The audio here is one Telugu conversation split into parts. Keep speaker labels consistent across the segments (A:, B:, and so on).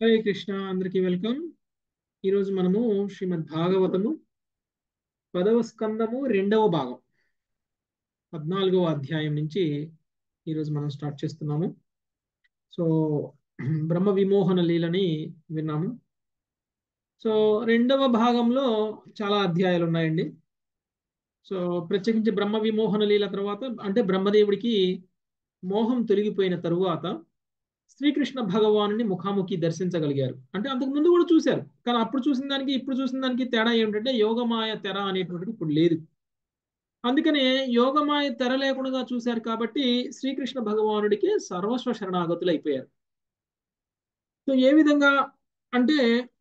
A: హరే కృష్ణ అందరికీ వెల్కమ్ ఈరోజు మనము శ్రీమద్ భాగవతము పదవ స్కందము రెండవ భాగం పద్నాలుగవ అధ్యాయం నుంచి ఈరోజు మనం స్టార్ట్ చేస్తున్నాము సో బ్రహ్మ విమోహన లీలని విన్నాము సో రెండవ భాగంలో చాలా అధ్యాయాలు ఉన్నాయండి సో ప్రత్యేకించి బ్రహ్మ విమోహన లీల తర్వాత అంటే బ్రహ్మదేవుడికి మోహం తొలగిపోయిన తరువాత శ్రీకృష్ణ భగవాను ముఖాముఖి దర్శించగలిగారు అంటే అంతకు ముందు కూడా చూశారు కానీ అప్పుడు చూసిన దానికి ఇప్పుడు చూసిన దానికి తేడా ఏమిటంటే యోగమాయ తెర అనేటువంటిది ఇప్పుడు లేదు అందుకనే యోగమాయ తెర లేకుండా చూశారు కాబట్టి శ్రీకృష్ణ భగవానుడికి సర్వస్వ శరణాగతులు అయిపోయారు సో ఏ విధంగా అంటే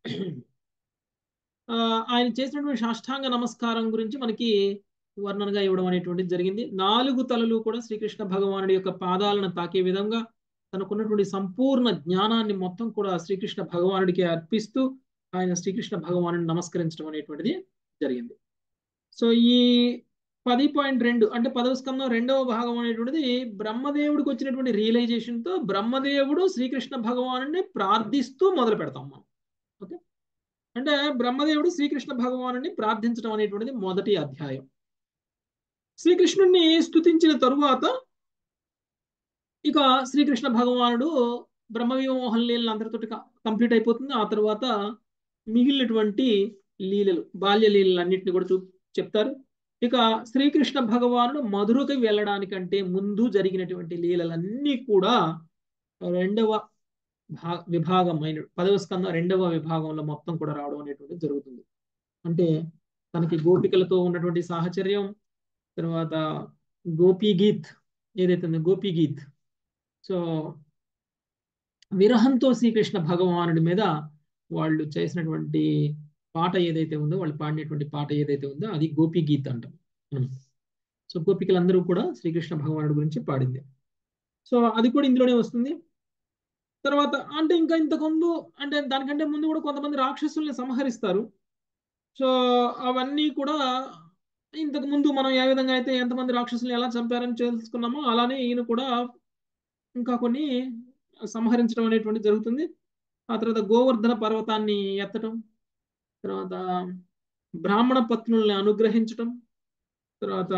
A: ఆయన చేసినటువంటి సాష్టాంగ నమస్కారం గురించి మనకి వర్ణనగా ఇవ్వడం అనేటువంటిది జరిగింది నాలుగు తలలు కూడా శ్రీకృష్ణ భగవానుడి యొక్క పాదాలను తాకే విధంగా తనకున్నటువంటి సంపూర్ణ జ్ఞానాన్ని మొత్తం కూడా శ్రీకృష్ణ భగవానుడికి అర్పిస్తూ ఆయన శ్రీకృష్ణ భగవాను నమస్కరించడం అనేటువంటిది జరిగింది సో ఈ పది పాయింట్ రెండు అంటే పదవ స్కందం రెండవ భాగం అనేటువంటిది బ్రహ్మదేవుడికి వచ్చినటువంటి రియలైజేషన్తో బ్రహ్మదేవుడు శ్రీకృష్ణ భగవాను ప్రార్థిస్తూ మొదలు పెడతాం మనం ఓకే అంటే బ్రహ్మదేవుడు శ్రీకృష్ణ భగవాను ప్రార్థించడం అనేటువంటిది మొదటి అధ్యాయం శ్రీకృష్ణుణ్ణి స్థుతించిన తరువాత ఇక శ్రీకృష్ణ భగవానుడు బ్రహ్మ విమోహన లీలలు అందరితోటి కంప్లీట్ అయిపోతుంది ఆ తర్వాత మిగిలినటువంటి లీలలు బాల్య లీలలు అన్నింటినీ కూడా చూ చెప్తారు ఇక శ్రీకృష్ణ భగవానుడు మధురకి వెళ్ళడానికంటే ముందు జరిగినటువంటి లీలలన్నీ కూడా రెండవ భా విభాగం అయిన పదవ స్కంద రెండవ విభాగంలో మొత్తం కూడా రావడం అనేటువంటి జరుగుతుంది అంటే తనకి గోపికలతో ఉన్నటువంటి సాహచర్యం తర్వాత గోపీ గీత్ ఏదైతే ఉందో గోపీ గీత్ సో విరహంతో శ్రీకృష్ణ భగవానుడి మీద వాళ్ళు చేసినటువంటి పాట ఏదైతే ఉందో వాళ్ళు పాడినటువంటి పాట ఏదైతే ఉందో అది గోపి గీత్ అంటాం సో గోపికలందరూ కూడా శ్రీకృష్ణ భగవానుడి గురించి పాడింది సో అది కూడా ఇందులోనే వస్తుంది తర్వాత అంటే ఇంకా ఇంతకుముందు అంటే దానికంటే ముందు కూడా కొంతమంది రాక్షసుల్ని సంహరిస్తారు సో అవన్నీ కూడా ఇంతకు ముందు మనం ఏ విధంగా అయితే ఎంతమంది రాక్షసులు ఎలా చంపారని తెలుసుకున్నామో అలానే ఈయన కూడా ఇంకా కొన్ని సంహరించడం అనేటువంటి జరుగుతుంది ఆ తర్వాత గోవర్ధన పర్వతాన్ని ఎత్తడం తర్వాత బ్రాహ్మణ పత్నుల్ని అనుగ్రహించటం తర్వాత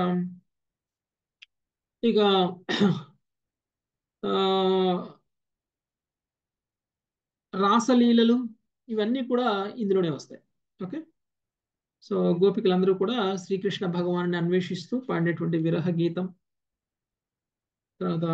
A: ఇక రాసలీలలు ఇవన్నీ కూడా ఇందులోనే వస్తాయి ఓకే సో గోపికలందరూ కూడా శ్రీకృష్ణ భగవాన్ని అన్వేషిస్తూ పాడేటువంటి విరహ గీతం తర్వాత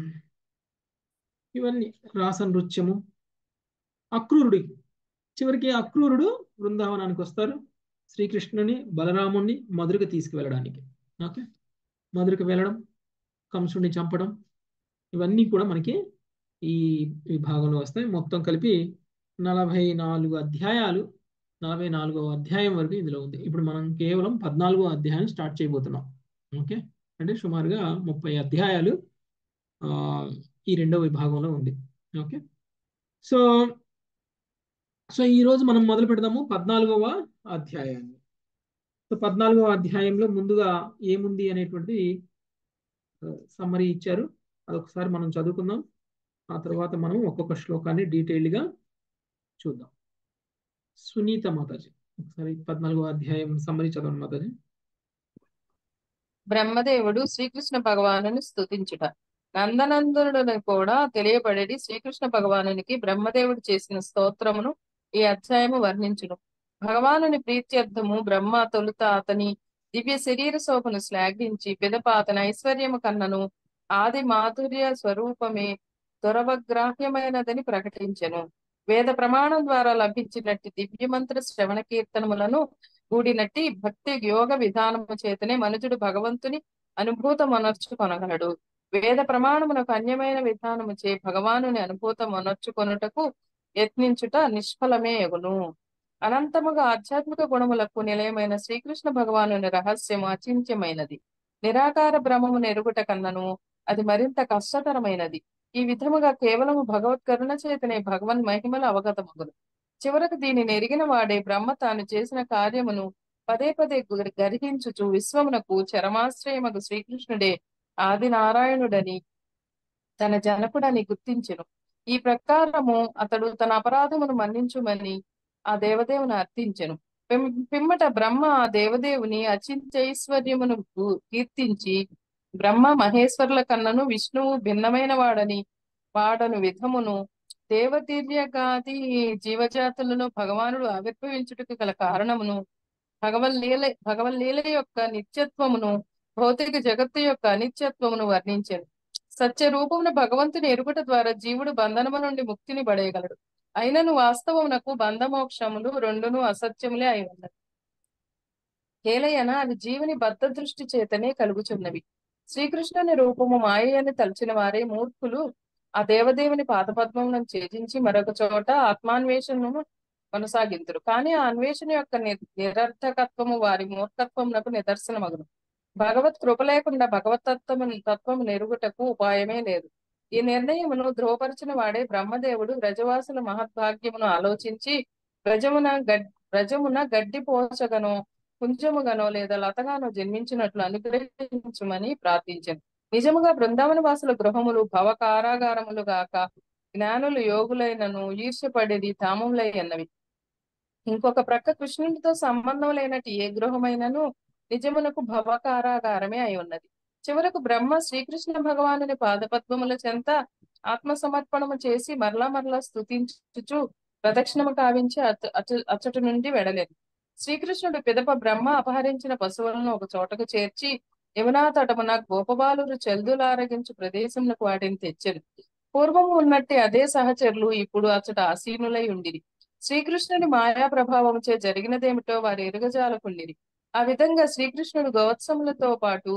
A: ఇవన్నీ రాస నృత్యము అక్రూరుడి చివరికి అక్రూరుడు బృందావనానికి వస్తారు శ్రీకృష్ణుని బలరాముణ్ణి మధురకు తీసుకువెళ్ళడానికి ఓకే మధురకు వెళ్ళడం కంసుడిని చంపడం ఇవన్నీ కూడా మనకి ఈ విభాగంలో వస్తాయి మొత్తం కలిపి నలభై నాలుగు అధ్యాయాలు నలభై నాలుగవ అధ్యాయం వరకు ఇందులో ఉంది ఇప్పుడు మనం కేవలం పద్నాలుగో అధ్యాయం స్టార్ట్ చేయబోతున్నాం ఓకే అంటే సుమారుగా ముప్పై అధ్యాయాలు ఈ రెండవ విభాగంలో ఉంది ఓకే సో సో ఈరోజు మనం మొదలు పెడదాము పద్నాలుగవ అధ్యాయాన్ని సో పద్నాలుగవ అధ్యాయంలో ముందుగా ఏముంది అనేటువంటి సమ్మరీ ఇచ్చారు అదొకసారి మనం చదువుకుందాం ఆ తర్వాత మనం ఒక్కొక్క శ్లోకాన్ని డీటెయిల్డ్గా చూద్దాం సునీత మాతాజీ ఒకసారి పద్నాలుగవ అధ్యాయం సమ్మరీ చదవండి మాతాజీ
B: బ్రహ్మదేవుడు శ్రీకృష్ణ భగవాను స్థుతించుట నందనందనుడు కూడా తెలియబడేది శ్రీకృష్ణ భగవానునికి బ్రహ్మదేవుడు చేసిన స్తోత్రమును ఈ అధ్యాయము వర్ణించును భగవానుని ప్రీత్యర్థము బ్రహ్మ తొలుత అతని దివ్య శరీర శోభను శ్లాఘించి పిదప అతని ఐశ్వర్యము కన్నను ఆది మాధుర్య స్వరూపమే దురవగ్రాహ్యమైనదని ప్రకటించెను వేద ప్రమాణం ద్వారా లభించినట్టి దివ్యమంత్ర శ్రవణ కీర్తనములను కూడినట్టి భక్తి యోగ విధానము చేతనే మనుజుడు భగవంతుని అనుభూతమనర్చుకొనగలడు వేద ప్రమాణమునకు అన్యమైన విధానము చే భగవానుని అనుభూతమనర్చుకొనుటకు యత్నించుట నిష్ఫలమే ఎగును అనంతముగా ఆధ్యాత్మిక గుణములకు నిలయమైన శ్రీకృష్ణ భగవానుని రహస్యము అచింత్యమైనది నిరాకార బ్రహ్మము నెరుగుట కన్నను అది మరింత కష్టతరమైనది ఈ విధముగా కేవలము భగవత్కరుణ చేతనే భగవన్ మహిమలు అవగతమగును చివరకు దీనిని ఎరిగిన వాడే బ్రహ్మ తాను చేసిన కార్యమును పదే పదే గర్హించుచు విశ్వమునకు చరమాశ్రయమగు శ్రీకృష్ణుడే ఆది నారాయణుడని తన జనకుడని గుర్తించెను ఈ ప్రకారము అతడు తన అపరాధమును మన్నించుమని ఆ దేవదేవుని అర్థించెను పిమ్- పిమ్మట బ్రహ్మ ఆ దేవదేవుని అచించైశ్వర్యమును గు- కీర్తించి బ్రహ్మ మహేశ్వరుల కన్నను విష్ణువు భిన్నమైన వాడని వాడను విధమును దేవతీర్యగాది జీవజాతులను భగవానుడు ఆవిర్భవించుటకు గల కారణమును భగవల్లీల భగవల్లీల యొక్క నిత్యత్వమును భౌతిక జగత్తు యొక్క అనిత్యత్వమును వర్ణించాను సత్య రూపమున భగవంతుని ఎరుగుట ద్వారా జీవుడు బంధనము నుండి ముక్తిని పడేయగలడు అయినను వాస్తవమునకు బంధమోక్షములు రెండును అసత్యములే అయి ఉన్నది కేలయన అవి జీవుని బద్ధ దృష్టి చేతనే కలుగుచున్నవి శ్రీకృష్ణుని రూపము మాయ అని తలచిన వారే మూర్ఖులు ఆ దేవదేవుని పాదపద్మములను ఛేదించి మరొక చోట ఆత్మాన్వేషణను కొనసాగింతురు కానీ ఆ అన్వేషణ యొక్క ని- నిరర్థకత్వము వారి మూర్ఖత్వమునకు నిదర్శనమగును భగవత్ కృప లేకుండా భగవత్ తత్వము తత్వము నెరుగుటకు ఉపాయమే లేదు ఈ నిర్ణయమును ధ్రువపరిచిన వాడే బ్రహ్మదేవుడు వ్రజవాసుల మహద్భాగ్యమును ఆలోచించి వ్రజమున గడ్ వ్రజమున గడ్డి పోచగనో కుంజముగానో లేదా లతగానో జన్మించినట్లు అనుగ్రహించుమని ప్రార్థించాను నిజముగా బృందావన వాసుల గృహములు భవ కారాగారములు గాక జ్ఞానులు యోగులైనను ఈర్ష్యపడేది ధామములై అన్నవి ఇంకొక ప్రక్క కృష్ణునితో సంబంధం లేనట్టు ఏ గృహమైనను నిజమునకు భవకారాగారమే అయి ఉన్నది చివరకు బ్రహ్మ శ్రీకృష్ణ భగవానుని పాదపద్మముల చెంత ఆత్మ సమర్పణము చేసి మరలా మరలా స్తుతించుచు ప్రదక్షిణము కావించి అత అచ- అచ్చటి నుండి వెడలేదు శ్రీకృష్ణుడు పిదప బ్రహ్మ అపహరించిన పశువులను ఒక చోటకు చేర్చి యమునా తటమున గోపబాలురు చెల్దులారగించు ప్రదేశములకు వాటిని తెచ్చారు పూర్వము ఉన్నట్టే అదే సహచరులు ఇప్పుడు అచ్చట ఆసీనులై ఉండిరి శ్రీకృష్ణుని మాయా ప్రభావముచే జరిగినదేమిటో వారు ఎరుగజాలకుండిరి ఆ విధంగా శ్రీకృష్ణుడు గోవత్సములతో పాటు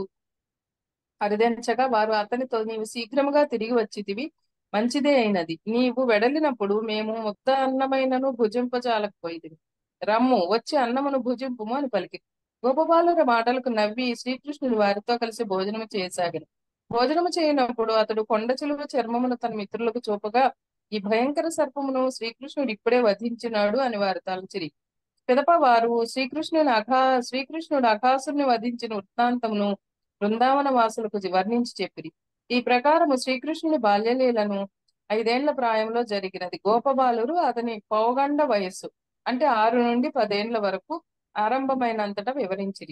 B: అరుదించగా వారు అతనితో నీవు శీఘ్రముగా తిరిగి వచ్చితివి మంచిదే అయినది నీవు వెడలినప్పుడు మేము ముద్ద అన్నమైనను భుజింపజాలకపోయిదివి రమ్ము వచ్చి అన్నమును భుజింపుము అని పలికి గోపబాలుర మాటలకు నవ్వి శ్రీకృష్ణుడు వారితో కలిసి భోజనము చేయసాగను భోజనము చేయనప్పుడు అతడు కొండ చిలువ చర్మమును తన మిత్రులకు చూపగా ఈ భయంకర సర్పమును శ్రీకృష్ణుడు ఇప్పుడే వధించినాడు అని వారు తలచిరి పిదప వారు శ్రీకృష్ణుని అఘా శ్రీకృష్ణుడు అఘాసుని వధించిన వృత్తాంతమును బృందావన వాసులకు వర్ణించి చెప్పిరి ఈ ప్రకారము శ్రీకృష్ణుని బాల్యలీలను ఐదేండ్ల ప్రాయంలో జరిగినది గోపబాలురు అతని పౌగండ వయస్సు అంటే ఆరు నుండి పదేండ్ల వరకు ఆరంభమైనంతటా వివరించిరి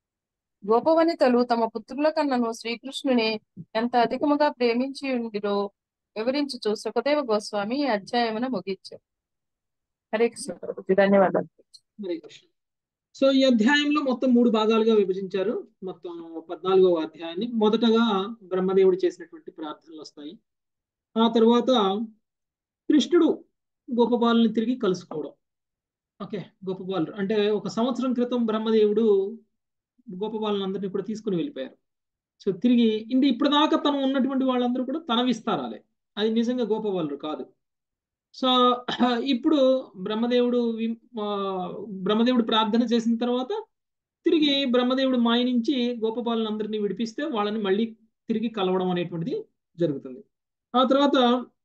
B: గోపవనితలు తమ పుత్రుల కన్నను శ్రీకృష్ణుని ఎంత అధికముగా ప్రేమించి ఉండిరో వివరించుచు సుఖదేవ గోస్వామి ఈ అధ్యాయమున ముగించారు హరే కృష్ణ ప్రభుజీ, ధన్యవాదాలు
A: హరే కృష్ణ సో ఈ అధ్యాయంలో మొత్తం మూడు భాగాలుగా విభజించారు మొత్తం పద్నాలుగవ అధ్యాయాన్ని మొదటగా బ్రహ్మదేవుడు చేసినటువంటి ప్రార్థనలు వస్తాయి ఆ తర్వాత కృష్ణుడు గోపబాలుని తిరిగి కలుసుకోవడం ఓకే గోపబాలు అంటే ఒక సంవత్సరం క్రితం బ్రహ్మదేవుడు గోపబాలను అందరినీ కూడా తీసుకుని వెళ్ళిపోయారు సో తిరిగి ఇంటి ఇప్పటిదాకా తను ఉన్నటువంటి వాళ్ళందరూ కూడా తన విస్తారాలే అది నిజంగా గోపబాలుడు కాదు సో ఇప్పుడు బ్రహ్మదేవుడు వి- ఆ, బ్రహ్మదేవుడు ప్రార్థన చేసిన తర్వాత తిరిగి బ్రహ్మదేవుడు మాయ నుంచి గోపబాలందరినీ విడిపిస్తే వాళ్ళని మళ్ళీ తిరిగి కలవడం అనేటువంటిది జరుగుతుంది ఆ తర్వాత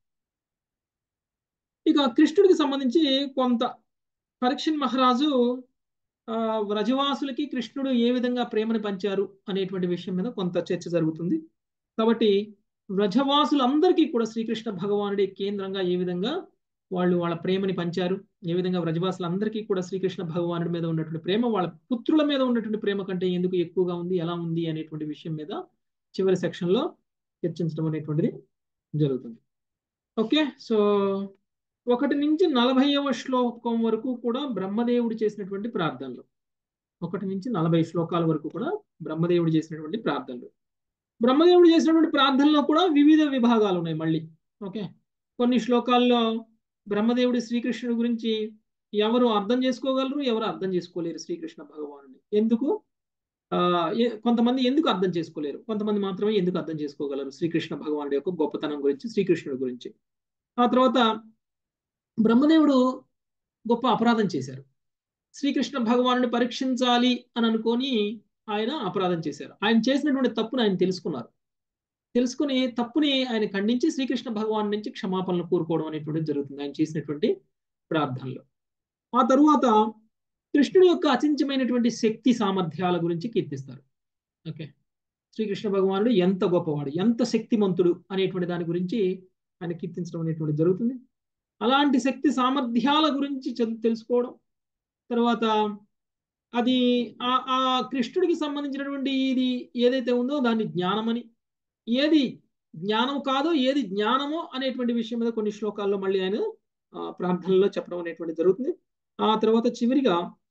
A: ఇక కృష్ణుడికి సంబంధించి కొంత పరీక్షణ్ మహారాజు ఆ, వ్రజవాసులకి కృష్ణుడు ఏ విధంగా ప్రేమను పంచారు అనేటువంటి విషయం మీద కొంత చర్చ జరుగుతుంది కాబట్టి వ్రజవాసులందరికీ కూడా శ్రీకృష్ణ భగవానుడి కేంద్రంగా ఏ విధంగా వాళ్ళు వాళ్ళ ప్రేమని పంచారు ఏ విధంగా వ్రజవాసులందరికీ కూడా శ్రీకృష్ణ భగవానుడి మీద ఉన్నటువంటి ప్రేమ వాళ్ళ పుత్రుల మీద ఉన్నటువంటి ప్రేమ కంటే ఎందుకు ఎక్కువగా ఉంది ఎలా ఉంది అనేటువంటి విషయం మీద చివరి సెక్షన్ లో చర్చించడం అనేటువంటిది జరుగుతుంది ఓకే సో ఒకటి నుంచి నలభైవ శ్లోకం వరకు కూడా బ్రహ్మదేవుడు చేసినటువంటి ప్రార్థనలు ఒకటి నుంచి నలభై శ్లోకాల వరకు కూడా బ్రహ్మదేవుడు చేసినటువంటి ప్రార్థనలు బ్రహ్మదేవుడు చేసినటువంటి ప్రార్థనలో కూడా వివిధ విభాగాలు ఉన్నాయి మళ్ళీ ఓకే కొన్ని శ్లోకాల్లో బ్రహ్మదేవుడి శ్రీకృష్ణుడి గురించి ఎవరు అర్థం చేసుకోగలరు ఎవరు అర్థం చేసుకోలేరు శ్రీకృష్ణ భగవానుని ఎందుకు ఆ ఏ- కొంతమంది ఎందుకు అర్థం చేసుకోలేరు కొంతమంది మాత్రమే ఎందుకు అర్థం చేసుకోగలరు శ్రీకృష్ణ భగవానుడి యొక్క గొప్పతనం గురించి శ్రీకృష్ణుడి గురించి ఆ తర్వాత బ్రహ్మదేవుడు గొప్ప అపరాధం చేశారు శ్రీకృష్ణ భగవానుని పరీక్షించాలి అని అనుకొని ఆయన అపరాధం చేశారు ఆయన చేసినటువంటి తప్పును ఆయన తెలుసుకున్నారు తెలుసుకుని తప్పుని ఆయన ఖండించి శ్రీకృష్ణ భగవాన్ నుంచి క్షమాపణలు కోరుకోవడం అనేటువంటిది జరుగుతుంది ఆయన చేసినటువంటి ప్రార్థనలో ఆ తరువాత కృష్ణుడి యొక్క అచించమైనటువంటి శక్తి సామర్థ్యాల గురించి కీర్తిస్తారు ఓకే శ్రీకృష్ణ భగవానుడు ఎంత గొప్పవాడు ఎంత శక్తిమంతుడు అనేటువంటి దాని గురించి ఆయన కీర్తించడం అనేటువంటి జరుగుతుంది అలాంటి శక్తి సామర్థ్యాల గురించి తెలుసుకోవడం తర్వాత అది ఆ ఆ కృష్ణుడికి సంబంధించినటువంటి ఇది ఏదైతే ఉందో దాన్ని జ్ఞానమని ఏది జ్ఞానం కాదో ఏది జ్ఞానమో అనేటువంటి విషయం మీద కొన్ని శ్లోకాల్లో మళ్ళీ ఆయన ప్రార్థనలో చెప్పడం అనేటువంటి జరుగుతుంది ఆ తర్వాత చివరిగా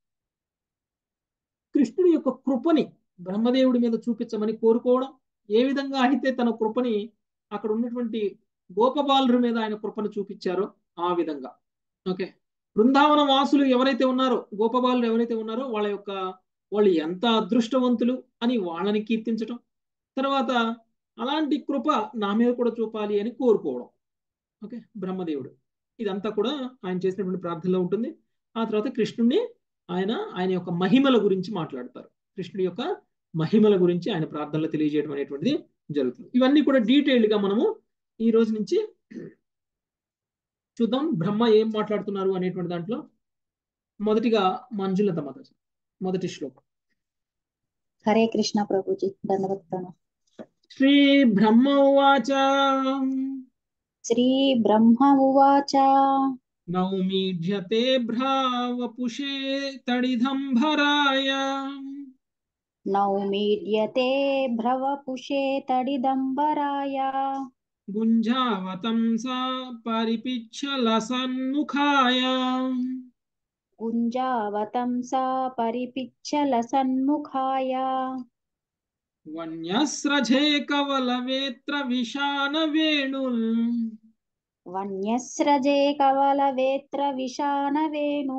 A: కృష్ణుడి యొక్క కృపని బ్రహ్మదేవుడి మీద చూపించమని కోరుకోవడం ఏ విధంగా అయితే తన కృపని అక్కడ ఉన్నటువంటి గోపబాలుల మీద ఆయన కృపను చూపించారో ఆ విధంగా ఓకే బృందావన వాసులు ఎవరైతే ఉన్నారో గోపబాలులు ఎవరైతే ఉన్నారో వాళ్ళ యొక్క వాళ్ళు ఎంత అదృష్టవంతులు అని వాళ్ళని కీర్తించటం తర్వాత అలాంటి కృప నా మీద కూడా చూపాలి అని కోరుకోవడం ఓకే బ్రహ్మదేవుడు ఇదంతా కూడా ఆయన చేసినటువంటి ప్రార్థనలో ఉంటుంది ఆ తర్వాత కృష్ణుడిని ఆయన ఆయన యొక్క మహిమల గురించి మాట్లాడతారు కృష్ణుడి యొక్క మహిమల గురించి ఆయన ప్రార్థనలో తెలియజేయడం అనేటువంటిది జరుగుతుంది ఇవన్నీ కూడా డీటెయిల్డ్గా మనము ఈ రోజు నుంచి చూద్దాం బ్రహ్మ ఏం మాట్లాడుతున్నారు అనేటువంటి దాంట్లో మొదటిగా మంజులత మత మొదటి శ్లోకం
C: హరే కృష్ణ ప్రభుజీ ధన్యవాదాలు
A: శ్రీ బ్రహ్మ ఉవాచ
C: శ్రీ బ్రహ్మ ఉవాచ
A: నౌమీఢ్యతే భ్రావపుషే తడిదంభరాయ
C: నౌమీడ్యతే భ్రవపుషే తడిదంబరాయ
A: గుంజావతం సా పరిపిచ్చల సన్ముఖాయ
C: గుంజావతం సా పరిపిచ్చల సన్ముఖాయ
A: వన్యస్రజే కవల వేత్ర విషాన వేణుల్
C: వన్యస్రజే కవల వేత్ర విషాన వేణు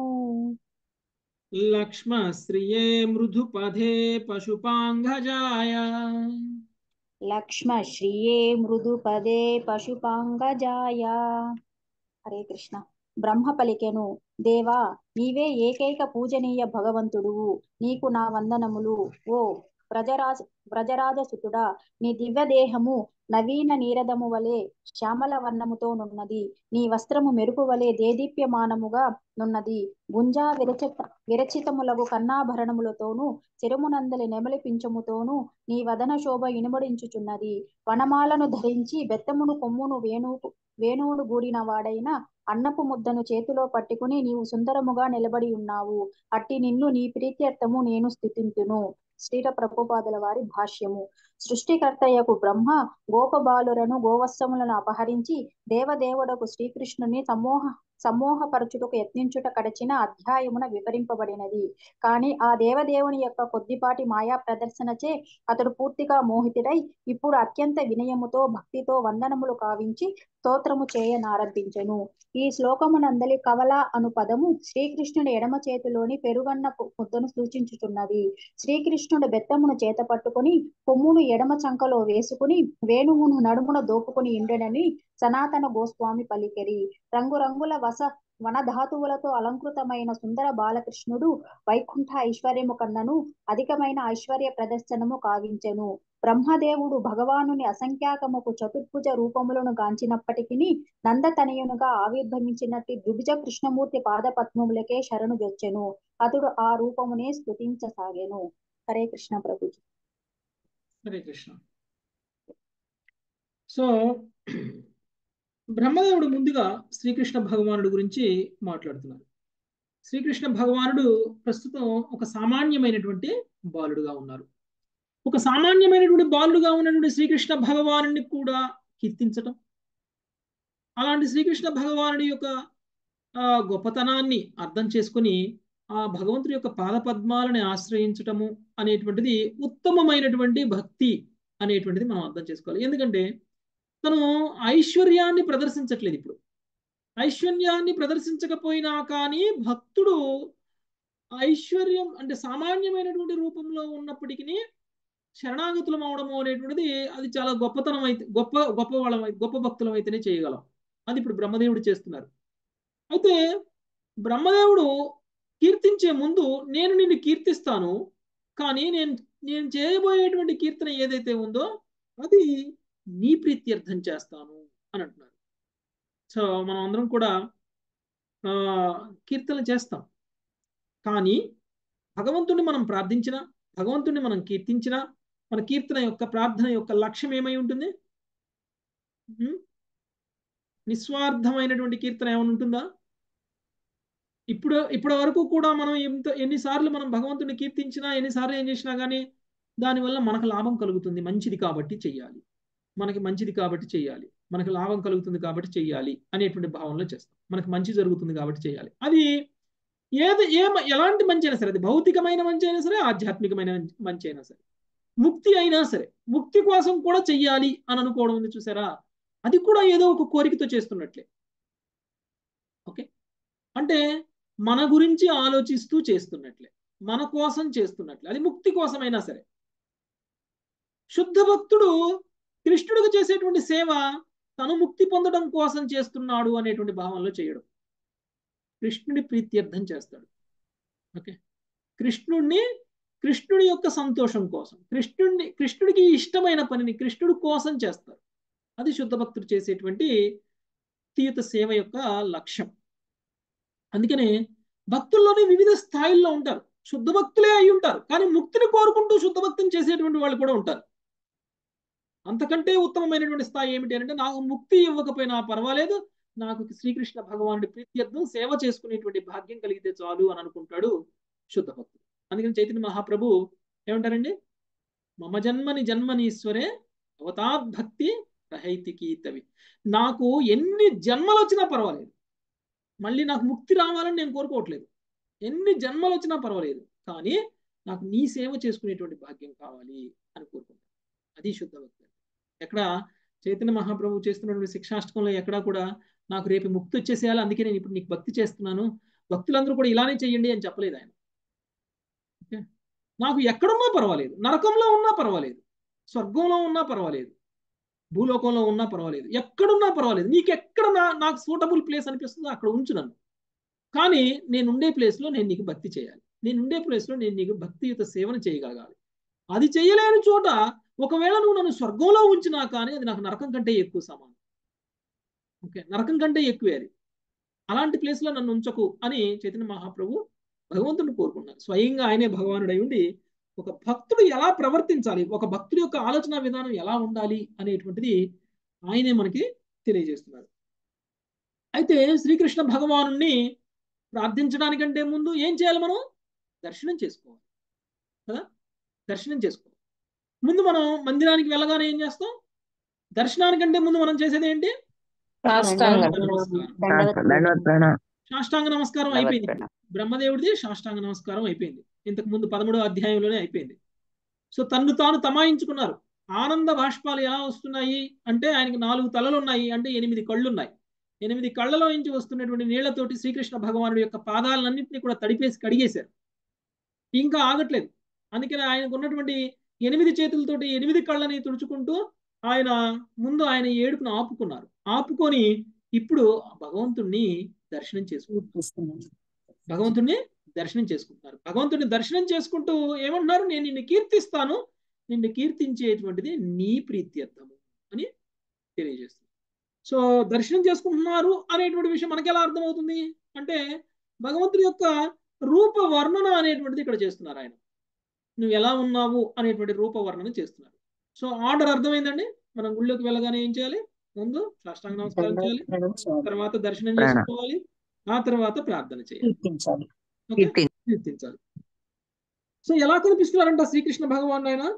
A: లక్ష్మశ్రియే మృదుపథే పశుపాంగజాయ
C: లక్ష్మ శ్రియే మృదుపదే పశుపాంగజాయ హరే కృష్ణ బ్రహ్మ పలికెను దేవా నీవే ఏకైక పూజనీయ భగవంతుడువు నీకు నా వందనములు ఓ వ్రజరాజ వ్రజరాజసుతుడా నీ దివ్య దేహము నవీన నీరదము వలె శ్యామల వర్ణముతో నున్నది నీ వస్త్రము మెరుపు వలె దేదీప్యమానముగా నున్నది గుంజా విరచిత విరచితములగు కన్నాభరణములతోనూ చిరుమునందలి నెమలి పింఛముతోనూ నీ వదన శోభ ఇనుమడించుచున్నది వనమాలను ధరించి బెత్తమును కొమ్మును వేణు వేణువును గూడిన వాడైన అన్నపు ముద్దను చేతిలో పట్టుకుని నీవు సుందరముగా నిలబడి ఉన్నావు అట్టి నిన్ను నీ ప్రీత్యర్థము నేను స్థుతింతును శ్రీర ప్రభుపాదుల వారి భాష్యము సృష్టికర్తయ్యకు బ్రహ్మ గోపబాలురను గోవత్సములను అపహరించి దేవదేవుడకు శ్రీకృష్ణుని సమూహ సమూహపరచుటకు యత్నించుట కడచిన అధ్యాయమున వివరింపబడినది కాని ఆ దేవదేవుని యొక్క కొద్దిపాటి మాయా ప్రదర్శనచే అతడు పూర్తిగా మోహితుడై ఇప్పుడు అత్యంత వినయముతో భక్తితో వందనములు కావించి స్తోత్రము చేయనారంభించెను ఈ శ్లోకమునందలి కవల అను పదము శ్రీకృష్ణుడి ఎడమ చేతిలోని పెరుగన్న ముద్దను సూచించుచున్నది శ్రీకృష్ణుడు బెత్తమును చేత పట్టుకుని కొమ్మును ఎడమ చంకలో వేసుకుని వేణువును నడుమున దోపుకుని ఉండెనని సనాతన గోస్వామి పలికెరి రంగురంగుల వస వనధాతువులతో అలంకృతమైన సుందర బాలకృష్ణుడు వైకుంఠ ఐశ్వర్యము కన్నను అధికమైన ఐశ్వర్య ప్రదర్శనము కావించెను బ్రహ్మదేవుడు భగవానుని అసంఖ్యాకముకు చతుర్భుజ రూపములను గాంచినప్పటికీ నందతనయునుగా ఆవిర్భవించినట్టి ద్విభుజ కృష్ణమూర్తి పాదపద్మములకే శరణు జొచ్చెను అతడు ఆ రూపమునే స్థుతించసాగెను హరే కృష్ణ ప్రభుజీ
A: హరే కృష్ణ సో బ్రహ్మదేవుడు ముందుగా శ్రీకృష్ణ భగవానుడు గురించి మాట్లాడుతున్నారు శ్రీకృష్ణ భగవానుడు ప్రస్తుతం ఒక సామాన్యమైనటువంటి బాలుడుగా ఉన్నారు ఒక సామాన్యమైనటువంటి బాలుడుగా ఉన్నటువంటి శ్రీకృష్ణ భగవానుడిని కూడా కీర్తించటం అలాంటి శ్రీకృష్ణ భగవానుడి యొక్క గొప్పతనాన్ని అర్థం చేసుకుని ఆ భగవంతుడి యొక్క పాదపద్మాలని ఆశ్రయించటము అనేటువంటిది ఉత్తమమైనటువంటి భక్తి అనేటువంటిది మనం అర్థం చేసుకోవాలి ఎందుకంటే తను ఐశ్వర్యాన్ని ప్రదర్శించట్లేదు ఇప్పుడు ఐశ్వర్యాన్ని ప్రదర్శించకపోయినా కానీ భక్తుడు ఐశ్వర్యం అంటే సామాన్యమైనటువంటి రూపంలో ఉన్నప్పటికీ శరణాగతులం అవడము అనేటువంటిది అది చాలా గొప్పతనం అయితే గొప్ప గొప్ప వాళ్ళం గొప్ప భక్తులం అయితేనే చేయగలం అది ఇప్పుడు బ్రహ్మదేవుడు చేస్తున్నారు అయితే బ్రహ్మదేవుడు కీర్తించే ముందు నేను నిన్ను కీర్తిస్తాను కానీ నేను నేను చేయబోయేటువంటి కీర్తన ఏదైతే ఉందో అది నీ ప్రీత్యర్థం చేస్తాను అని అంటున్నారు సో మనం అందరం కూడా కీర్తన చేస్తాం కానీ భగవంతుడిని మనం ప్రార్థించిన భగవంతుడిని మనం కీర్తించిన మన కీర్తన యొక్క ప్రార్థన యొక్క లక్ష్యం ఏమై ఉంటుంది నిస్వార్థమైనటువంటి కీర్తన ఏమైనా ఉంటుందా ఇప్పుడు ఇప్పటి వరకు కూడా మనం ఎంత ఎన్నిసార్లు మనం భగవంతుని కీర్తించినా ఎన్నిసార్లు ఏం చేసినా కానీ దానివల్ల మనకు లాభం కలుగుతుంది మంచిది కాబట్టి చెయ్యాలి మనకి మంచిది కాబట్టి చెయ్యాలి మనకు లాభం కలుగుతుంది కాబట్టి చెయ్యాలి అనేటువంటి భావనలో చేస్తాం మనకు మంచి జరుగుతుంది కాబట్టి చేయాలి అది ఏది ఏ ఎలాంటి మంచి అయినా సరే అది భౌతికమైన మంచి అయినా సరే ఆధ్యాత్మికమైన మంచి అయినా సరే ముక్తి అయినా సరే ముక్తి కోసం కూడా చెయ్యాలి అని అనుకోవడం ఉంది చూసారా అది కూడా ఏదో ఒక కోరికతో చేస్తున్నట్లే ఓకే అంటే మన గురించి ఆలోచిస్తూ చేస్తున్నట్లే మన కోసం చేస్తున్నట్లే అది ముక్తి కోసమైనా సరే శుద్ధ భక్తుడు కృష్ణుడికి చేసేటువంటి సేవ తను ముక్తి పొందడం కోసం చేస్తున్నాడు అనేటువంటి భావనలో చేయడం కృష్ణుడి ప్రీత్యర్థం చేస్తాడు ఓకే కృష్ణుడిని కృష్ణుడి యొక్క సంతోషం కోసం కృష్ణుడిని కృష్ణుడికి ఇష్టమైన పనిని కృష్ణుడి కోసం చేస్తారు అది శుద్ధ భక్తుడు చేసేటువంటి తీయుత సేవ యొక్క లక్ష్యం అందుకనే భక్తుల్లోనే వివిధ స్థాయిల్లో ఉంటారు శుద్ధ భక్తులే అయి ఉంటారు కానీ ముక్తిని కోరుకుంటూ శుద్ధ భక్తిని చేసేటువంటి వాళ్ళు కూడా ఉంటారు అంతకంటే ఉత్తమమైనటువంటి స్థాయి ఏమిటి అంటే నాకు ముక్తి ఇవ్వకపోయినా పర్వాలేదు నాకు శ్రీకృష్ణ భగవానుడి ప్రీత్యర్థం సేవ చేసుకునేటువంటి భాగ్యం కలిగితే చాలు అని అనుకుంటాడు శుద్ధ భక్తుడు అందుకని చైతన్య మహాప్రభు ఏమంటారండి మమ జన్మని జన్మనీశ్వరే అవతాద్భక్తి రహైతికీతవి నాకు ఎన్ని జన్మలు వచ్చినా పర్వాలేదు మళ్ళీ నాకు ముక్తి రావాలని నేను కోరుకోవట్లేదు ఎన్ని జన్మలు వచ్చినా పర్వాలేదు కానీ నాకు నీ సేవ చేసుకునేటువంటి భాగ్యం కావాలి అని కోరుకుంటాను అది శుద్ధ భక్తి ఎక్కడ చైతన్య మహాప్రభు చేస్తున్నటువంటి శిక్షాష్టకంలో ఎక్కడా కూడా నాకు రేపు ముక్తి వచ్చేసేయాలి అందుకే నేను ఇప్పుడు నీకు భక్తి చేస్తున్నాను భక్తులందరూ కూడా ఇలానే చెయ్యండి అని చెప్పలేదు ఆయన నాకు ఎక్కడున్నా పర్వాలేదు నరకంలో ఉన్నా పర్వాలేదు స్వర్గంలో ఉన్నా పర్వాలేదు భూలోకంలో ఉన్నా పర్వాలేదు ఎక్కడున్నా పర్వాలేదు నీకు ఎక్కడ నా నాకు సూటబుల్ ప్లేస్ అనిపిస్తుందో అక్కడ ఉంచు నన్ను కానీ నేను ఉండే ప్లేస్లో నేను నీకు భక్తి చేయాలి నేను ఉండే ప్లేస్లో నేను నీకు భక్తియుత సేవను చేయగలగాలి అది చేయలేని చోట ఒకవేళ నువ్వు నన్ను స్వర్గంలో ఉంచినా కానీ అది నాకు నరకం కంటే ఎక్కువ సమానం ఓకే నరకం కంటే ఎక్కువే అది అలాంటి ప్లేస్లో నన్ను ఉంచకు అని చైతన్య మహాప్రభు భగవంతుని కోరుకున్నారు స్వయంగా ఆయనే భగవానుడై ఉండి ఒక భక్తుడు ఎలా ప్రవర్తించాలి ఒక భక్తుడి యొక్క ఆలోచన విధానం ఎలా ఉండాలి అనేటువంటిది ఆయనే మనకి తెలియజేస్తున్నారు అయితే శ్రీకృష్ణ భగవాను ప్రార్థించడానికంటే ముందు ఏం చేయాలి మనం దర్శనం చేసుకోవాలి కదా దర్శనం చేసుకోవాలి ముందు మనం మందిరానికి వెళ్ళగానే ఏం చేస్తాం దర్శనానికంటే ముందు మనం చేసేది ఏంటి సాష్టాంగ నమస్కారం అయిపోయింది బ్రహ్మదేవుడిది సాష్టాంగ నమస్కారం అయిపోయింది ఇంతకు ముందు పదమూడవ అధ్యాయంలోనే అయిపోయింది సో తన్ను తాను తమాయించుకున్నారు ఆనంద బాష్పాలు ఎలా వస్తున్నాయి అంటే ఆయనకి నాలుగు తలలు ఉన్నాయి అంటే ఎనిమిది కళ్ళు ఉన్నాయి ఎనిమిది కళ్ళలో నుంచి వస్తున్నటువంటి నీళ్లతోటి శ్రీకృష్ణ భగవానుడి యొక్క పాదాలన్నింటినీ కూడా తడిపేసి కడిగేశారు ఇంకా ఆగట్లేదు అందుకని ఆయనకు ఉన్నటువంటి ఎనిమిది చేతులతోటి ఎనిమిది కళ్ళని తుడుచుకుంటూ ఆయన ముందు ఆయన ఏడుపును ఆపుకున్నారు ఆపుకొని ఇప్పుడు భగవంతుణ్ణి దర్శనం చేసుకుంటున్నారు భగవంతుణ్ణి దర్శనం చేసుకుంటున్నారు భగవంతుడిని దర్శనం చేసుకుంటూ ఏమంటున్నారు నేను నిన్ను కీర్తిస్తాను నిన్ను కీర్తించేటువంటిది నీ ప్రీత్యర్థము అని తెలియజేస్తుంది సో దర్శనం చేసుకుంటున్నారు అనేటువంటి విషయం మనకి ఎలా అర్థమవుతుంది అంటే భగవంతుడి యొక్క రూప వర్ణన అనేటువంటిది ఇక్కడ చేస్తున్నారు ఆయన నువ్వు ఎలా ఉన్నావు అనేటువంటి రూప వర్ణన చేస్తున్నారు సో ఆర్డర్ అర్థమైందండి మనం గుళ్ళోకి వెళ్ళగానే ఏం చేయాలి ముందు సాష్టాంగ నమస్కారం చేయాలి తర్వాత దర్శనం చేసుకోవాలి ఆ తర్వాత ప్రార్థన చేయాలి కీర్తించాలి సో ఎలా కనిపిస్తున్నారంట శ్రీకృష్ణ భగవాన్ ఆయన